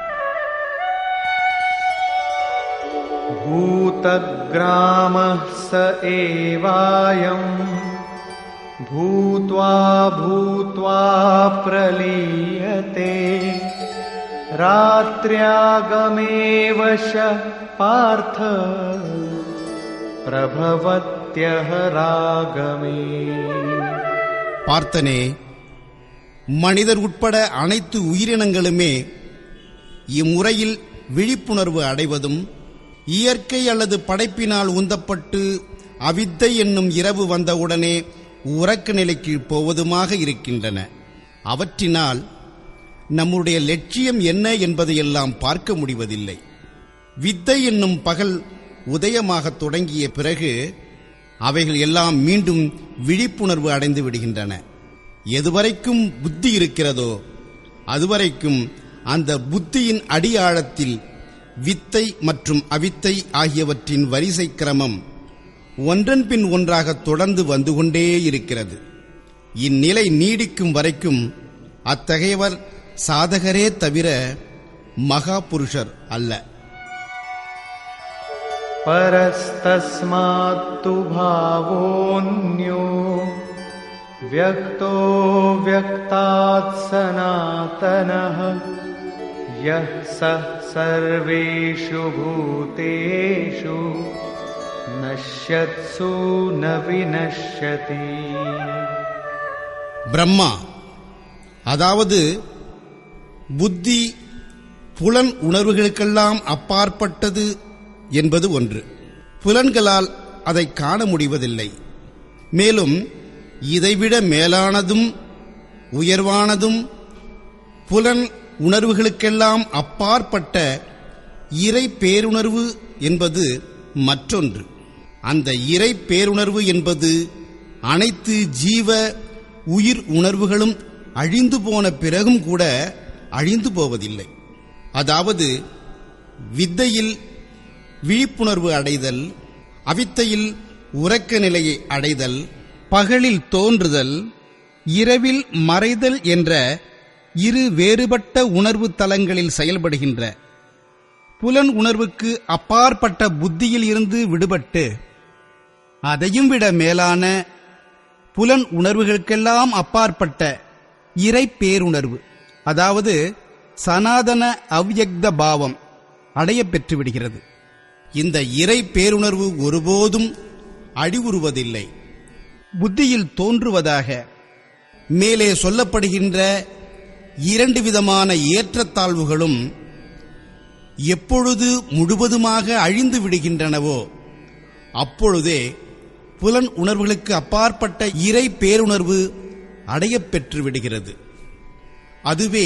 भूतग्रामः स एवायम् भूत्वा भूत्वा प्रलीयते रात्र्यागमेव श पार्थ प्रभवत्यः रागमे பார்த்தனே மனிதர் உட்பட அனைத்து உயிரினங்களுமே இம்முறையில் விழிப்புணர்வு அடைவதும் இயற்கை அல்லது படைப்பினால் உந்தப்பட்டு அவித்தை என்னும் இரவு வந்தவுடனே உறக்க நிலைக்கு போவதுமாக இருக்கின்றன அவற்றினால் நம்முடைய லட்சியம் என்ன என்பதையெல்லாம் பார்க்க முடிவதில்லை வித்தை என்னும் பகல் உதயமாகத் தொடங்கிய பிறகு அவைகள் எல்லாம் மீண்டும் விழிப்புணர்வு அடைந்து விடுகின்றன எதுவரைக்கும் புத்தி இருக்கிறதோ அதுவரைக்கும் அந்த புத்தியின் அடியாழத்தில் வித்தை மற்றும் அவித்தை ஆகியவற்றின் வரிசை கிரமம் ஒன்றன் பின் ஒன்றாக தொடர்ந்து வந்து கொண்டே இருக்கிறது இந்நிலை நீடிக்கும் வரைக்கும் அத்தகையவர் சாதகரே தவிர மகா புருஷர் அல்ல परस्तस्मात्तु भावोऽन्यो व्यक्तो व्यक्तात् सनातनः यः सः सर्वेषु भूतेषु नश्यत्सु न विनश्यति பிரம்மா அதாவது புத்தி புலன் உணர்வுகளுக்கெல்லாம் அப்பாற்பட்டது என்பது ஒன்று புலன்களால் அதை காண முடிவதில்லை மேலும் இதைவிட மேலானதும் உயர்வானதும் புலன் உணர்வுகளுக்கெல்லாம் அப்பாற்பட்ட இறை பேருணர்வு என்பது மற்றொன்று அந்த இறை பேருணர்வு என்பது அனைத்து ஜீவ உயிர் உணர்வுகளும் அழிந்து போன பிறகும் கூட அழிந்து போவதில்லை அதாவது வித்தையில் விழிப்புணர்வு அடைதல் அவித்தையில் உறக்க நிலையை அடைதல் பகலில் தோன்றுதல் இரவில் மறைதல் என்ற இரு வேறுபட்ட உணர்வு தலங்களில் செயல்படுகின்ற புலன் உணர்வுக்கு அப்பாற்பட்ட புத்தியில் இருந்து விடுபட்டு அதையும் விட மேலான புலன் உணர்வுகளுக்கெல்லாம் அப்பாற்பட்ட இறை பேருணர்வு அதாவது சனாதன அவ்யக்த பாவம் அடையப் பெற்று விடுகிறது இந்த இறை பேருணர்வு ஒருபோதும் அழிவுறுவதில்லை புத்தியில் தோன்றுவதாக மேலே சொல்லப்படுகின்ற இரண்டு விதமான ஏற்றத்தாழ்வுகளும் எப்பொழுது முழுவதுமாக அழிந்து விடுகின்றனவோ அப்பொழுதே புலன் உணர்வுகளுக்கு அப்பாற்பட்ட இறை பேருணர்வு அடையப் பெற்று விடுகிறது அதுவே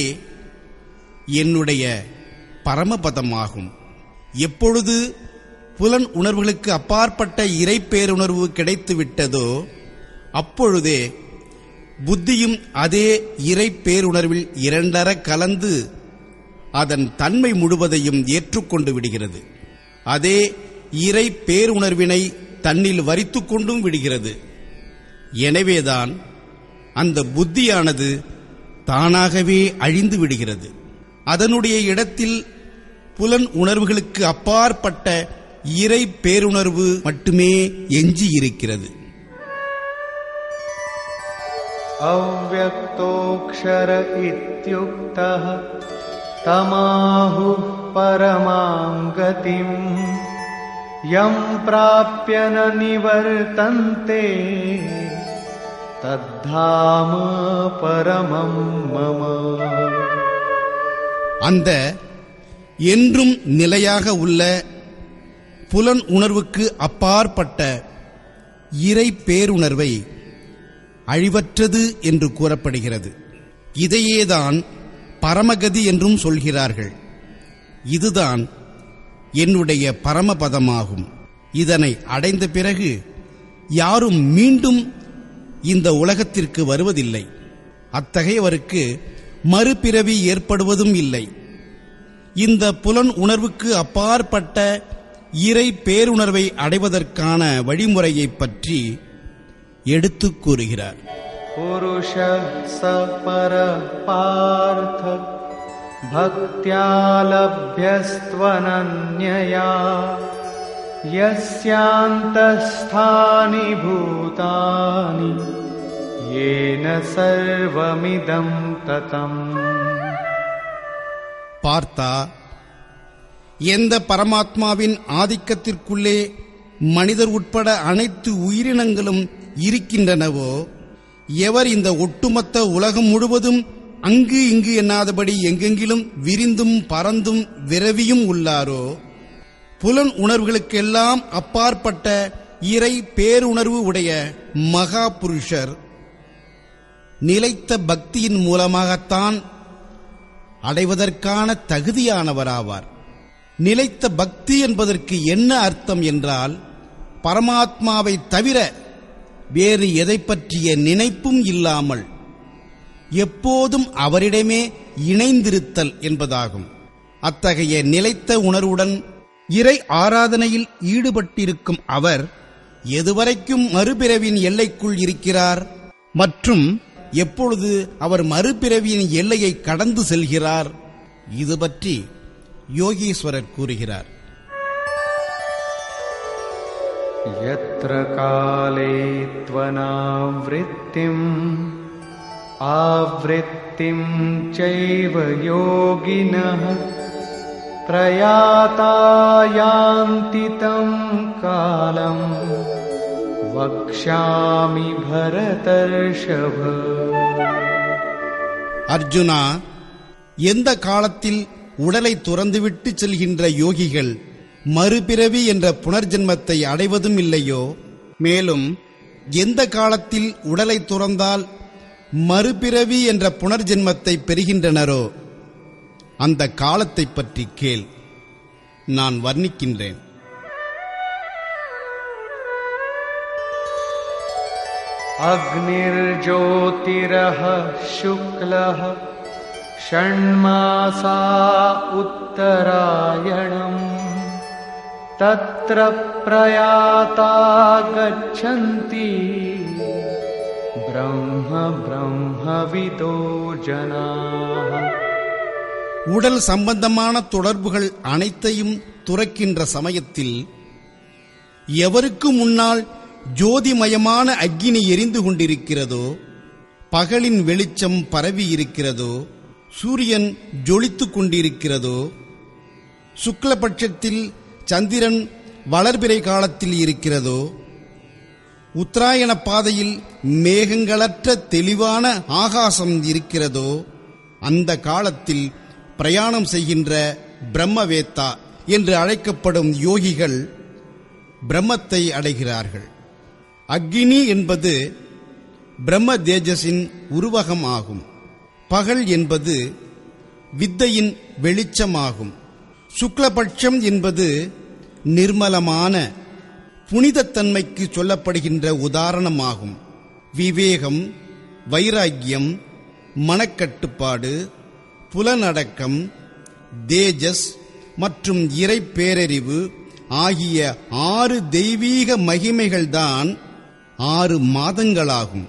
என்னுடைய பரமபதமாகும் எப்பொழுது புலன் உணர்வுகளுக்கு அப்பாற்பட்ட இறை பேருணர்வு கிடைத்து விட்டதோ அப்பொழுதே புத்தியும் அதே இறை பேருணர்வில் இரண்டர கலந்து அதன் தன்மை முழுவதையும் ஏற்றுக்கொண்டு விடுகிறது அதே இறை பேருணர்வினை தன்னில் வரித்துக் கொண்டும் விடுகிறது எனவேதான் அந்த புத்தியானது தானாகவே அழிந்து விடுகிறது அதனுடைய இடத்தில் புலன் உணர்வுகளுக்கு அப்பாற்பட்ட இறை பேருணர்வு மட்டுமே எஞ்சி இருக்கிறது अव्यक्तोऽक्षर इत्युक्तः तमाहुः परमां गतिम् यं प्राप्य न निवर्तन्ते तद्धाम परमं मम அந்த என்றும் நிலையாக உள்ள புலன் உணர்வுக்கு அப்பாற்பட்ட இறை பேருணர்வை அழிவற்றது என்று கூறப்படுகிறது இதையேதான் பரமகதி என்றும் சொல்கிறார்கள் இதுதான் என்னுடைய பரமபதமாகும் இதனை அடைந்த பிறகு யாரும் மீண்டும் இந்த உலகத்திற்கு வருவதில்லை அத்தகையவருக்கு மறுபிறவி ஏற்படுவதும் இல்லை இந்த புலன் உணர்வுக்கு அப்பாற்பட்ட இறை பேருணர்வை அடைவதற்கான வழிமுறையைப் பற்றி எடுத்துக் கூறுகிறார் पुरुषः स परः पार्थ भक्त्या लभ्यस्त्वनन्यया यस्यान्तस्थानि भूतानि येन सर्वमिदं ततम् பார்த்தா எந்த பரமாத்மாவின் ஆதிக்கத்திற்குள்ளே மனிதர் உட்பட அனைத்து உயிரினங்களும் இருக்கின்றனவோ எவர் இந்த ஒட்டுமொத்த உலகம் முழுவதும் அங்கு இங்கு எண்ணாதபடி எங்கெங்கிலும் விரிந்தும் பறந்தும் விரவியும் உள்ளாரோ புலன் உணர்வுகளுக்கெல்லாம் அப்பாற்பட்ட இறை பேருணர்வு உடைய மகா புருஷர் நிலைத்த பக்தியின் மூலமாகத்தான் அடைவதற்கான தகுதியானவராவார் நிலைத்த பக்தி என்பதற்கு என்ன அர்த்தம் என்றால் பரமாத்மாவை தவிர வேறு எதை பற்றிய நினைப்பும் இல்லாமல் எப்போதும் அவரிடமே இணைந்திருத்தல் என்பதாகும் அத்தகைய நிலைத்த உணர்வுடன் இறை ஆராதனையில் ஈடுபட்டிருக்கும் அவர் எதுவரைக்கும் மறுபிறவின் எல்லைக்குள் இருக்கிறார் மற்றும் எப்பொழுது அவர் மறுபிறவியின் எல்லையை கடந்து செல்கிறார் இது பற்றி யோகீஸ்வரர் கூறுகிறார் यत्र काले त्वनावृत्तिम् आवृत्तिं चैव योगिनः प्रयाता यान्ति तं कालम् वक्ष्यामि भरतर्षभ அர்ஜுனா எந்த காலத்தில் உடலை துறந்துவிட்டு செல்கின்ற யோகிகள் மறுபிறவி என்ற புனர்ஜென்மத்தை அடைவதும் இல்லையோ மேலும் எந்த காலத்தில் உடலை துறந்தால் மறுபிறவி என்ற புனர்ஜென்மத்தை பெறுகின்றனரோ அந்த காலத்தைப் பற்றி கேள் நான் வர்ணிக்கின்றேன் अग्निर्ज्योतिरः शुक्लः षण्मासा उत्तरायणम् तत्र प्रयाता गच्छन्ति ब्रह्म ब्रह्मविदो जनाः உடல் சம்பந்தமான தொடர்புகள் அனைத்தையும் துறக்கின்ற சமயத்தில் எவருக்கு முன்னால் ஜோதிமயமான அக்கினி எரிந்து கொண்டிருக்கிறதோ பகலின் வெளிச்சம் பரவி இருக்கிறதோ சூரியன் ஜொலித்துக் கொண்டிருக்கிறதோ சுக்லபட்சத்தில் சந்திரன் வளர்பிறை காலத்தில் இருக்கிறதோ உத்தராயண பாதையில் மேகங்களற்ற தெளிவான ஆகாசம் இருக்கிறதோ அந்த காலத்தில் பிரயாணம் செய்கின்ற பிரம்மவேத்தா என்று அழைக்கப்படும் யோகிகள் பிரம்மத்தை அடைகிறார்கள் அக்னி என்பது பிரம்ம தேஜஸின் உருவகம் ஆகும் பகல் என்பது வித்தையின் வெளிச்சமாகும் சுக்லபட்சம் என்பது நிர்மலமான புனிதத்தன்மைக்கு சொல்லப்படுகின்ற உதாரணமாகும் விவேகம் வைராக்கியம் மனக்கட்டுப்பாடு புலனடக்கம் தேஜஸ் மற்றும் இறை பேரறிவு ஆகிய ஆறு தெய்வீக மகிமைகள்தான் ஆறு மாதங்களாகும்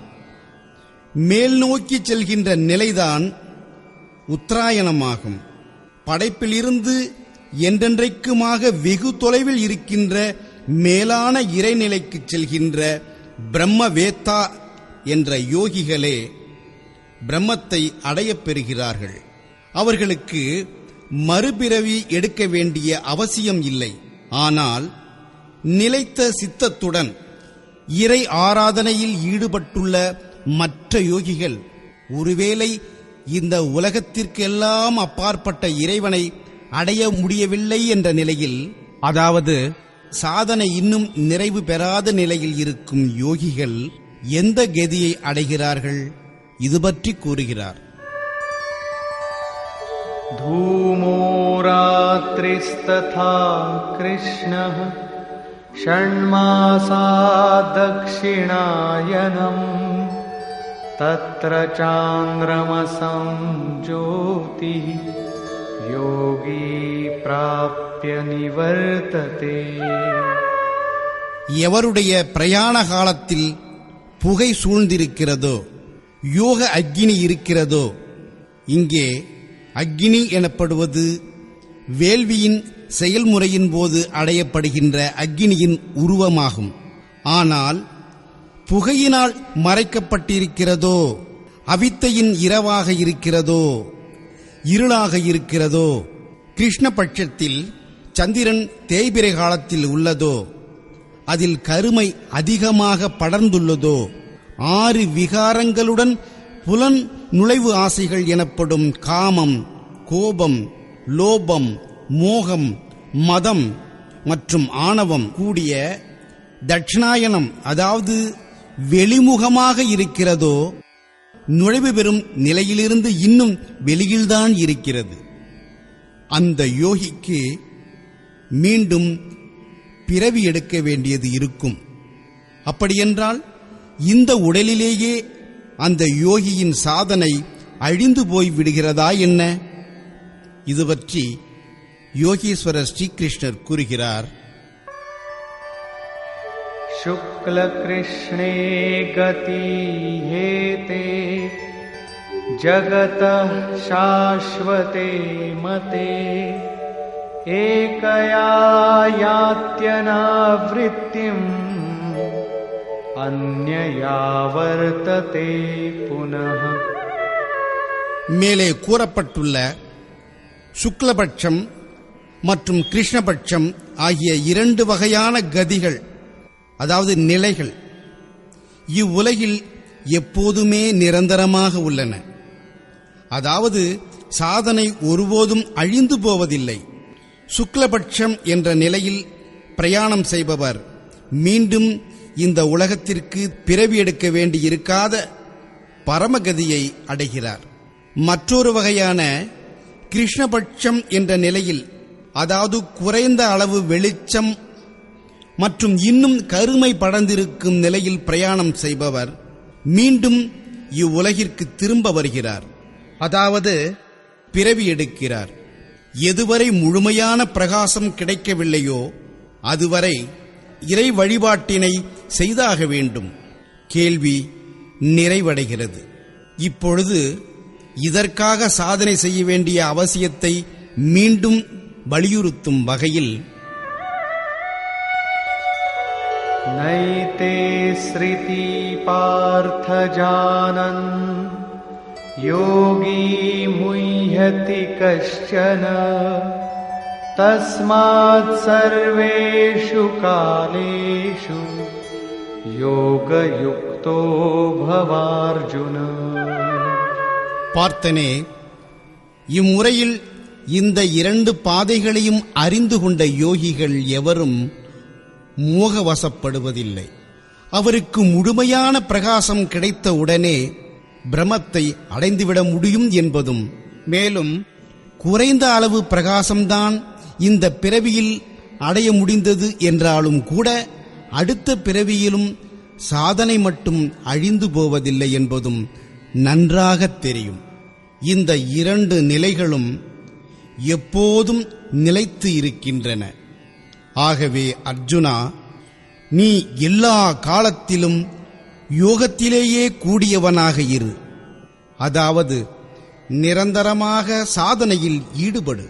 மேல் நோக்கி செல்கின்ற நிலைதான் உத்தராயணமாகும் படைப்பிலிருந்து என்றென்றைக்குமாக வெகு தொலைவில் இருக்கின்ற மேலான இறைநிலைக்கு செல்கின்ற பிரம்மவேத்தா என்ற யோகிகளே பிரம்மத்தை அடையப் பெறுகிறார்கள் அவர்களுக்கு மறுபிறவி எடுக்க வேண்டிய அவசியம் இல்லை ஆனால் நிலைத்த சித்தத்துடன் இறை ஆராதனையில் ஈடுபட்டுள்ள மற்ற யோகிகள் ஒருவேளை இந்த உலகத்திற்கெல்லாம் அப்பாற்பட்ட இறைவனை அடைய முடியவில்லை என்ற நிலையில் அதாவது சாதனை இன்னும் நிறைவு பெறாத நிலையில் இருக்கும் யோகிகள் எந்த கதியை அடைகிறார்கள் இது பற்றி கூறுகிறார் धूमो रात्रिस्तथा कृष्णः षण्मासा दक्षिणायनम् तत्र चान्द्रमसं ज्योतिः योगी प्राप्य निवर्तते எவருடைய பிரயாண காலத்தில் புகை சூழ்ந்திருக்கிறதோ யோக அக்கினி இருக்கிறதோ இங்கே அக்கினி எனப்படுவது வேள்வியின் செயல்முறையின் போது அடையப்படுகின்ற அக்கினியின் உருவமாகும் ஆனால் புகையினால் மறைக்கப்பட்டிருக்கிறதோ அவித்தையின் இரவாக இருக்கிறதோ இருளாக இருக்கிறதோ கிருஷ்ணபட்சத்தில் சந்திரன் தேய்பிரை காலத்தில் உள்ளதோ அதில் கருமை அதிகமாக படர்ந்துள்ளதோ ஆறு விகாரங்களுடன் புலன் நுழைவு ஆசைகள் எனப்படும் காமம் கோபம் லோபம் மோகம் மதம் மற்றும் ஆணவம் கூடிய தட்சிணாயனம் அதாவது வெளிமுகமாக இருக்கிறதோ நுழைவு பெறும் நிலையிலிருந்து இன்னும் வெளியில்தான் இருக்கிறது அந்த யோகிக்கு மீண்டும் பிறவி எடுக்க வேண்டியது இருக்கும் அப்படியென்றால் இந்த உடலிலேயே அந்த யோகியின் சாதனை அழிந்து போய் விடுகிறதா என்ன இது பற்றி யோகீஸ்வரர் ஸ்ரீகிருஷ்ணர் கூறுகிறார் शुक्लकृष्णे गति हेते जगतः शाश्वते मते एकया यात्यनावृत्तिम् अन्यया वर्तते पुनः மேலே கூறப்பட்டுள்ள சுக்லபட்சம் மற்றும் கிருஷ்ணபட்சம் ஆகிய இரண்டு வகையான கதிகள் அதாவது நிலைகள் இவ்வுலகில் எப்போதுமே நிரந்தரமாக உள்ளன அதாவது சாதனை ஒருபோதும் அழிந்து போவதில்லை சுக்லபட்சம் என்ற நிலையில் பிரயாணம் செய்பவர் மீண்டும் இந்த உலகத்திற்கு பிறவி எடுக்க வேண்டியிருக்காத பரமகதியை அடைகிறார் மற்றொரு வகையான கிருஷ்ணபட்சம் என்ற நிலையில் அதாவது குறைந்த அளவு வெளிச்சம் மற்றும் இன்னும் கருமை படர்ந்திருக்கும் நிலையில் பிரயாணம் செய்பவர் மீண்டும் இவ்வுலகிற்கு திரும்ப வருகிறார் அதாவது பிறவி எடுக்கிறார் எதுவரை முழுமையான பிரகாசம் கிடைக்கவில்லையோ அதுவரை இறை வழிபாட்டினை செய்தாக வேண்டும் கேள்வி நிறைவடைகிறது இப்பொழுது இதற்காக சாதனை செய்ய வேண்டிய அவசியத்தை மீண்டும் வலியுறுத்தும் வகையில் नैते श्रुति पार्थ जानन् योगी मुह्यति कश्चन तस्मात् सर्वेषु कालेषु योगयुक्तो भवार्जुन பார்த்தனே இம்முறையில் இந்த இரண்டு பாதைகளையும் அறிந்து கொண்ட யோகிகள் எவரும் மோகவசப்படுவதில்லை அவருக்கு முழுமையான பிரகாசம் கிடைத்த உடனே பிரமத்தை அடைந்துவிட முடியும் என்பதும் மேலும் குறைந்த அளவு பிரகாசம்தான் இந்த பிறவியில் அடைய முடிந்தது என்றாலும் கூட அடுத்த பிறவியிலும் சாதனை மட்டும் அழிந்து போவதில்லை என்பதும் நன்றாகத் தெரியும் இந்த இரண்டு நிலைகளும் எப்போதும் நிலைத்து இருக்கின்றன ஆகவே அர்ஜுனா நீ எல்லா காலத்திலும் யோகத்திலேயே கூடியவனாக இரு அதாவது நிரந்தரமாக சாதனையில் ஈடுபடு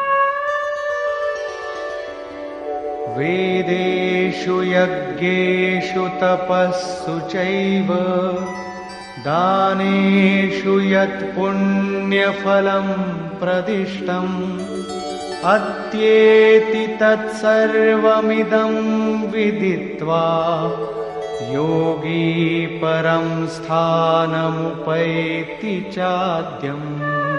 वेदेषु यज्ञेषु तपःसु चैव दानेषु यत् पुण्यफलम् प्रदिष्टम् अत्येति तत्सर्वमिदम् विदित्वा योगी परम् स्थानमुपैति चाद्यम्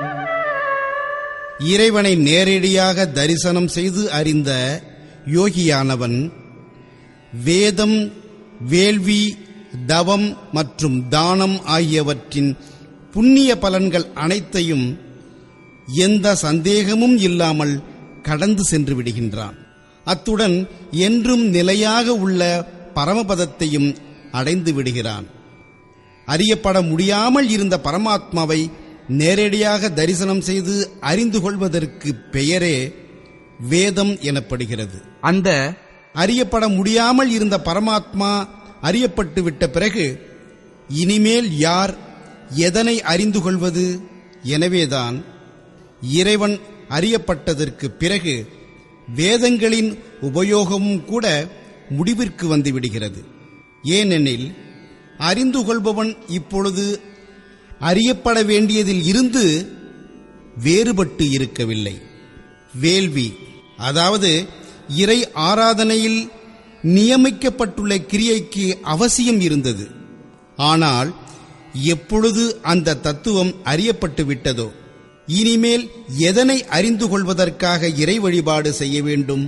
இறைவனை நேரடியாக தரிசனம் செய்து அறிந்த யோகியானவன் வேதம் வேள்வி தவம் மற்றும் தானம் ஆகியவற்றின் புண்ணிய பலன்கள் அனைத்தையும் எந்த சந்தேகமும் இல்லாமல் கடந்து சென்று விடுகின்றான் அத்துடன் என்றும் நிலையாக உள்ள பரமபதத்தையும் அடைந்து விடுகிறான் அறியப்பட முடியாமல் இருந்த பரமாத்மாவை நேரடியாக தரிசனம் செய்து அறிந்து கொள்வதற்கு பெயரே வேதம் எனப்படுகிறது அந்த அறியப்பட முடியாமல் இருந்த பரமாத்மா அறியப்பட்டு விட்ட பிறகு இனிமேல் யார் எதனை அறிந்து கொள்வது எனவேதான் இறைவன் அறியப்பட்டதற்கு பிறகு வேதங்களின் உபயோகமும் கூட முடிவிற்கு வந்து விடுகிறது ஏனெனில் அறிந்து கொள்பவன் இப்பொழுது அறியப்பட வேண்டியதில் இருந்து வேறுபட்டு இருக்கவில்லை வேள்வி அதாவது இறை ஆராதனையில் நியமிக்கப்பட்டுள்ள கிரியைக்கு அவசியம் இருந்தது ஆனால் எப்பொழுது அந்த தத்துவம் அறியப்பட்டு விட்டதோ இனிமேல் எதனை அறிந்து கொள்வதற்காக இறை வழிபாடு செய்ய வேண்டும்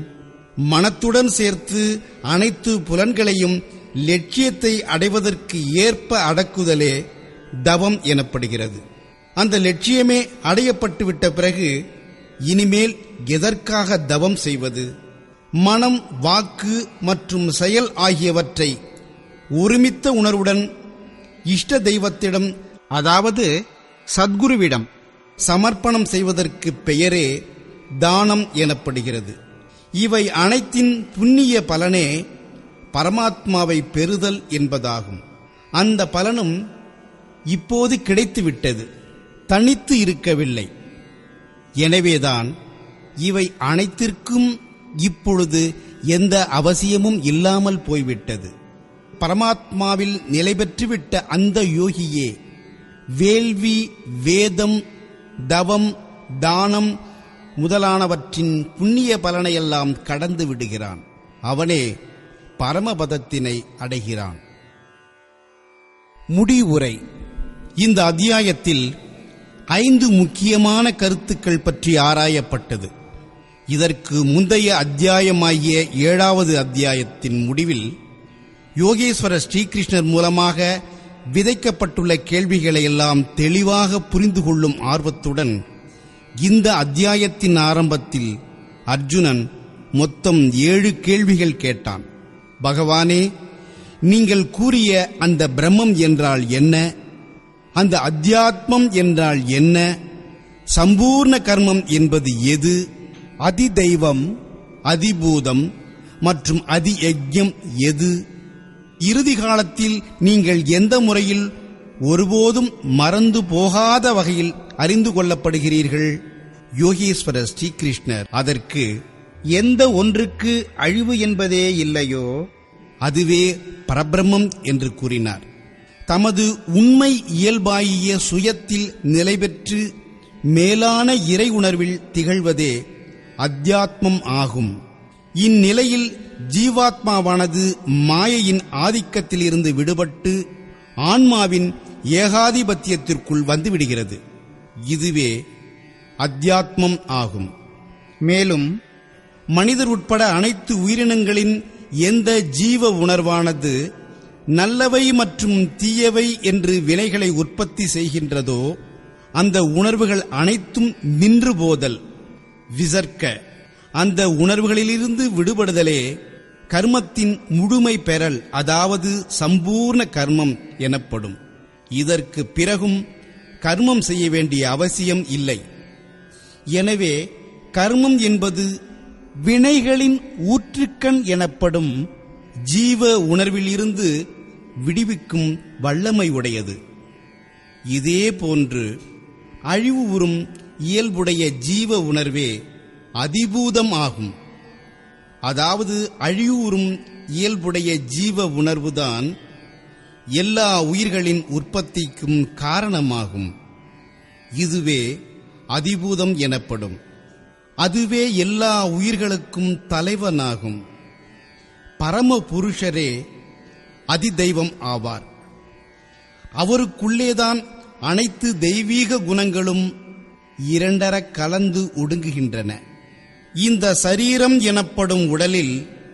மனத்துடன் சேர்த்து அனைத்து புலன்களையும் லட்சியத்தை அடைவதற்கு ஏற்ப அடக்குதலே தவம் எனப்படுகிறது அந்த லட்சியமே அடையப்பட்டுவிட்ட பிறகு இனிமேல் எதற்காக தவம் செய்வது மனம் வாக்கு மற்றும் செயல் ஆகியவற்றை ஒருமித்த உணர்வுடன் இஷ்ட தெய்வத்திடம் அதாவது சத்குருவிடம் சமர்ப்பணம் செய்வதற்கு பெயரே தானம் எனப்படுகிறது இவை அனைத்தின் புண்ணிய பலனே பரமாத்மாவை பெறுதல் என்பதாகும் அந்த பலனும் இப்போது கிடைத்துவிட்டது தனித்து இருக்கவில்லை எனவேதான் இவை அனைத்திற்கும் இப்பொழுது எந்த அவசியமும் இல்லாமல் போய்விட்டது பரமாத்மாவில் நிலை பெற்றுவிட்ட அந்த யோகியே வேள்வி வேதம் தவம் தானம் முதலானவற்றின் புண்ணிய பலனையெல்லாம் கடந்து விடுகிறான் அவனே பரமபதத்தினை அடைகிறான் முடிவுரை இந்த அத்தியாயத்தில் ஐந்து முக்கியமான கருத்துக்கள் பற்றி ஆராயப்பட்டது இதற்கு முந்தைய அத்தியாயமாகிய ஏழாவது அத்தியாயத்தின் முடிவில் யோகேஸ்வர ஸ்ரீகிருஷ்ணர் மூலமாக விதைக்கப்பட்டுள்ள கேள்விகளை எல்லாம் தெளிவாக புரிந்து கொள்ளும் ஆர்வத்துடன் இந்த அத்தியாயத்தின் ஆரம்பத்தில் அர்ஜுனன் மொத்தம் ஏழு கேள்விகள் கேட்டான் பகவானே நீங்கள் கூறிய அந்த பிரம்மம் என்றால் என்ன அந்த அத்தியாத்மம் என்றால் என்ன சம்பூர்ண கர்மம் என்பது எது அதி தெய்வம் அதிபூதம் மற்றும் அதி யஜ்யம் எது இறுதி காலத்தில் நீங்கள் எந்த முறையில் ஒருபோதும் மறந்து போகாத வகையில் அறிந்து கொள்ளப்படுகிறீர்கள் யோகேஸ்வர ஸ்ரீகிருஷ்ணர் அதற்கு எந்த ஒன்றுக்கு அழிவு என்பதே இல்லையோ அதுவே பரபிரம்மம் என்று கூறினார் தமது உண்மை இயல்பாகிய சுயத்தில் நிலை பெற்று மேலான இறை உணர்வில் திகழ்வதே அத்தியாத்மம் ஆகும் இந்நிலையில் ஜீவாத்மாவானது மாயையின் ஆதிக்கத்திலிருந்து விடுபட்டு ஆன்மாவின் ஏகாதிபத்தியத்திற்குள் வந்துவிடுகிறது இதுவே அத்தியாத்மம் ஆகும் மேலும் மனிதர் உட்பட அனைத்து உயிரினங்களின் எந்த ஜீவ உணர்வானது நல்லவை மற்றும் தீயவை என்று வினைகளை உற்பத்தி செய்கின்றதோ அந்த உணர்வுகள் அனைத்தும் நின்று போதல் விசர்க்க அந்த உணர்வுகளிலிருந்து விடுபடுதலே கர்மத்தின் முழுமை பெறல் அதாவது சம்பூர்ண கர்மம் எனப்படும் இதற்கு பிறகும் கர்மம் செய்ய வேண்டிய அவசியம் இல்லை எனவே கர்மம் என்பது வினைகளின் ஊற்றுக்கண் எனப்படும் ஜீவ உணர்விலிருந்து விடுவிக்கும் வல்லமை உடையது இதே போன்று அழிவு உறும் இயல்புடைய ஜீவ உணர்வே அதிபூதம் ஆகும் அதாவது அழிவுறும் இயல்புடைய ஜீவ உணர்வுதான் எல்லா உயிர்களின் உற்பத்திக்கும் காரணமாகும் இதுவே அதிபூதம் எனப்படும் அதுவே எல்லா உயிர்களுக்கும் தலைவனாகும் பரம புருஷரே அதிதெய்வம் ஆவார் அவருக்குள்ளேதான் அனைத்து தெய்வீக குணங்களும் இரண்டர கலந்து ஒடுங்குகின்றன இந்த சரீரம் எனப்படும் உடலில்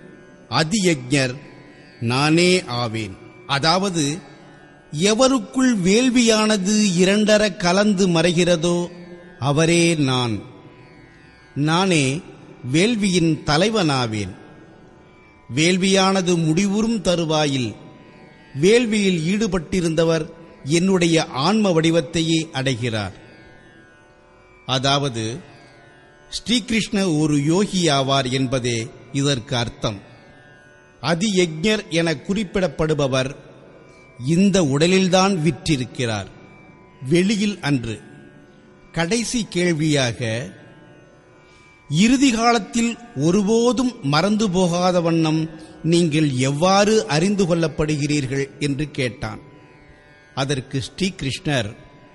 அதியஜர் நானே ஆவேன் அதாவது எவருக்குள் வேள்வியானது இரண்டர கலந்து மறைகிறதோ அவரே நான் நானே வேள்வியின் தலைவனாவேன் வேள்வியானது முடிவுறும் தருவாயில் வேள்வியில் ஈடுபட்டிருந்தவர் என்னுடைய ஆன்ம வடிவத்தையே அடைகிறார் அதாவது ஸ்ரீகிருஷ்ண ஒரு யோகி ஆவார் என்பதே இதற்கு அர்த்தம் அதியஜர் என குறிப்பிடப்படுபவர் இந்த உடலில்தான் விற்றிருக்கிறார் வெளியில் அன்று கடைசி கேள்வியாக இறுதி காலத்தில் ஒருபோதும் மறந்து போகாத வண்ணம் நீங்கள் எவ்வாறு அறிந்து கொள்ளப்படுகிறீர்கள் என்று கேட்டான் அதற்கு ஸ்ரீகிருஷ்ணர்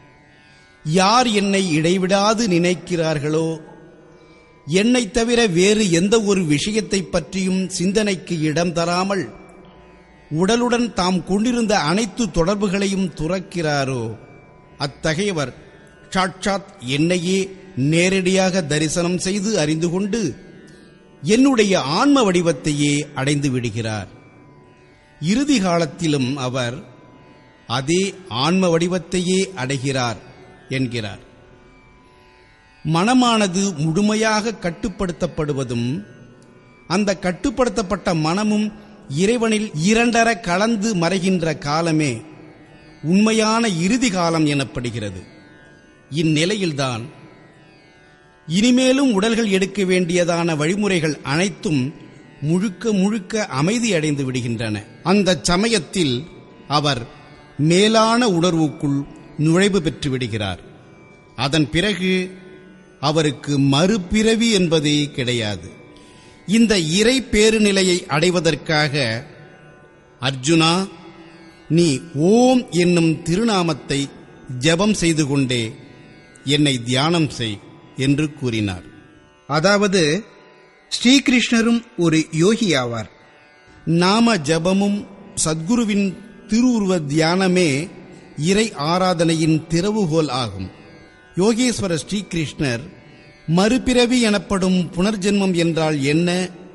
யார் என்னை இடைவிடாது நினைக்கிறார்களோ என்னை தவிர வேறு எந்த ஒரு விஷயத்தை பற்றியும் சிந்தனைக்கு இடம் தராமல் உடலுடன் தாம் கொண்டிருந்த அனைத்து தொடர்புகளையும் துறக்கிறாரோ அத்தகையவர் சாட்சாத் என்னையே நேரடியாக தரிசனம் செய்து அறிந்து கொண்டு என்னுடைய ஆன்ம வடிவத்தையே அடைந்து விடுகிறார் இறுதி காலத்திலும் அவர் அதே ஆன்ம வடிவத்தையே அடைகிறார் என்கிறார் மனமானது முழுமையாக கட்டுப்படுத்தப்படுவதும் அந்த கட்டுப்படுத்தப்பட்ட மனமும் இறைவனில் இரண்டர கலந்து மறைகின்ற காலமே உண்மையான இறுதி காலம் எனப்படுகிறது இந்நிலையில்தான் இனிமேலும் உடல்கள் எடுக்க வேண்டியதான வழிமுறைகள் அனைத்தும் முழுக்க முழுக்க அமைதியடைந்து விடுகின்றன அந்த சமயத்தில் அவர் மேலான உணர்வுக்குள் நுழைவு பெற்று விடுகிறார் அதன் பிறகு அவருக்கு மறுபிறவி என்பதே கிடையாது இந்த இறை பேருநிலையை அடைவதற்காக அர்ஜுனா நீ ஓம் என்னும் திருநாமத்தை ஜெபம் செய்து கொண்டே என்னை தியானம் செய் என்று கூறினார் அதாவது ஸ்ரீகிருஷ்ணரும் ஒரு யோகி ஆவார் நாம ஜபமும் சத்குருவின் திருவுருவ தியானமே இறை ஆராதனையின் திறவுகோல் ஆகும் யோகேஸ்வர ஸ்ரீகிருஷ்ணர் மறுபிறவி எனப்படும் புனர்ஜென்மம் என்றால் என்ன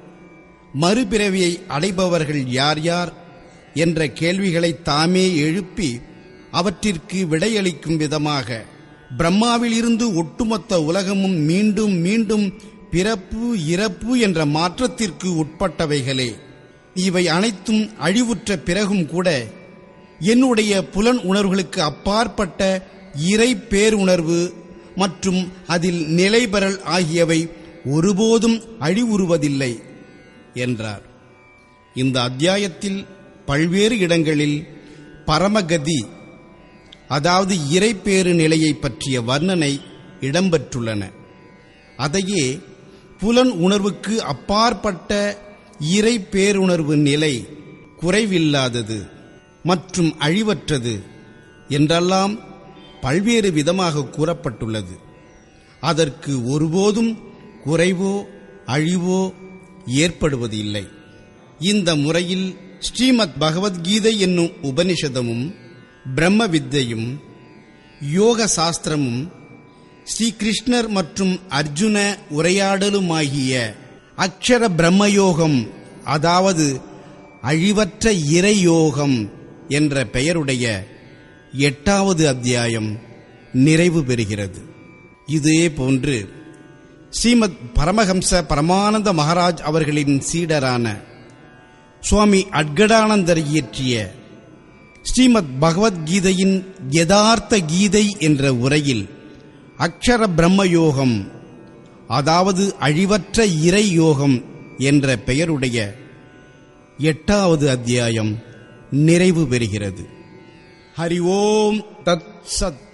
மறுபிறவியை அடைபவர்கள் யார் யார் என்ற கேள்விகளை தாமே எழுப்பி அவற்றிற்கு விடையளிக்கும் விதமாக பிரம்மாவில் இருந்து ஒட்டுமொத்த உலகமும் மீண்டும் மீண்டும் பிறப்பு இறப்பு என்ற மாற்றத்திற்கு உட்பட்டவைகளே இவை அனைத்தும் அழிவுற்ற பிறகும் கூட என்னுடைய புலன் உணர்வுகளுக்கு அப்பாற்பட்ட இறை பேருணர்வு மற்றும் அதில் நிலைபெறல் ஆகியவை ஒருபோதும் அழிவுறுவதில்லை என்றார் இந்த அத்தியாயத்தில் பல்வேறு இடங்களில் பரமகதி அதாவது இறைப்பேறு நிலையை பற்றிய வர்ணனை இடம்பெற்றுள்ளன அதையே புலன் உணர்வுக்கு அப்பாற்பட்ட இறை பேருணர்வு நிலை குறைவில்லாதது மற்றும் அழிவற்றது என்றெல்லாம் பல்வேறு விதமாக கூறப்பட்டுள்ளது அதற்கு ஒருபோதும் குறைவோ அழிவோ ஏற்படுவது இல்லை இந்த முறையில் ஸ்ரீமத் பகவத்கீதை என்னும் உபனிஷதமும் பிரம்ம வித்தையும் யோக சாஸ்திரமும் ஸ்ரீகிருஷ்ணர் மற்றும் அர்ஜுன உரையாடலுமாகிய அக்ஷர பிரம்மயோகம் அதாவது அழிவற்ற இறையோகம் என்ற பெயருடைய எட்டாவது அத்தியாயம் நிறைவு பெறுகிறது இதே போன்று ஸ்ரீமத் பரமஹம்ச பரமானந்த மகாராஜ் அவர்களின் சீடரான சுவாமி அட்கடானந்தர் இயற்றிய ஸ்ரீமத் பகவத்கீதையின் யதார்த்த கீதை என்ற உரையில் அக்ஷர பிரம்மயோகம் அதாவது அழிவற்ற இறை யோகம் என்ற பெயருடைய எட்டாவது அத்தியாயம் நிறைவு பெறுகிறது ஹரி ஓம் தத் சத்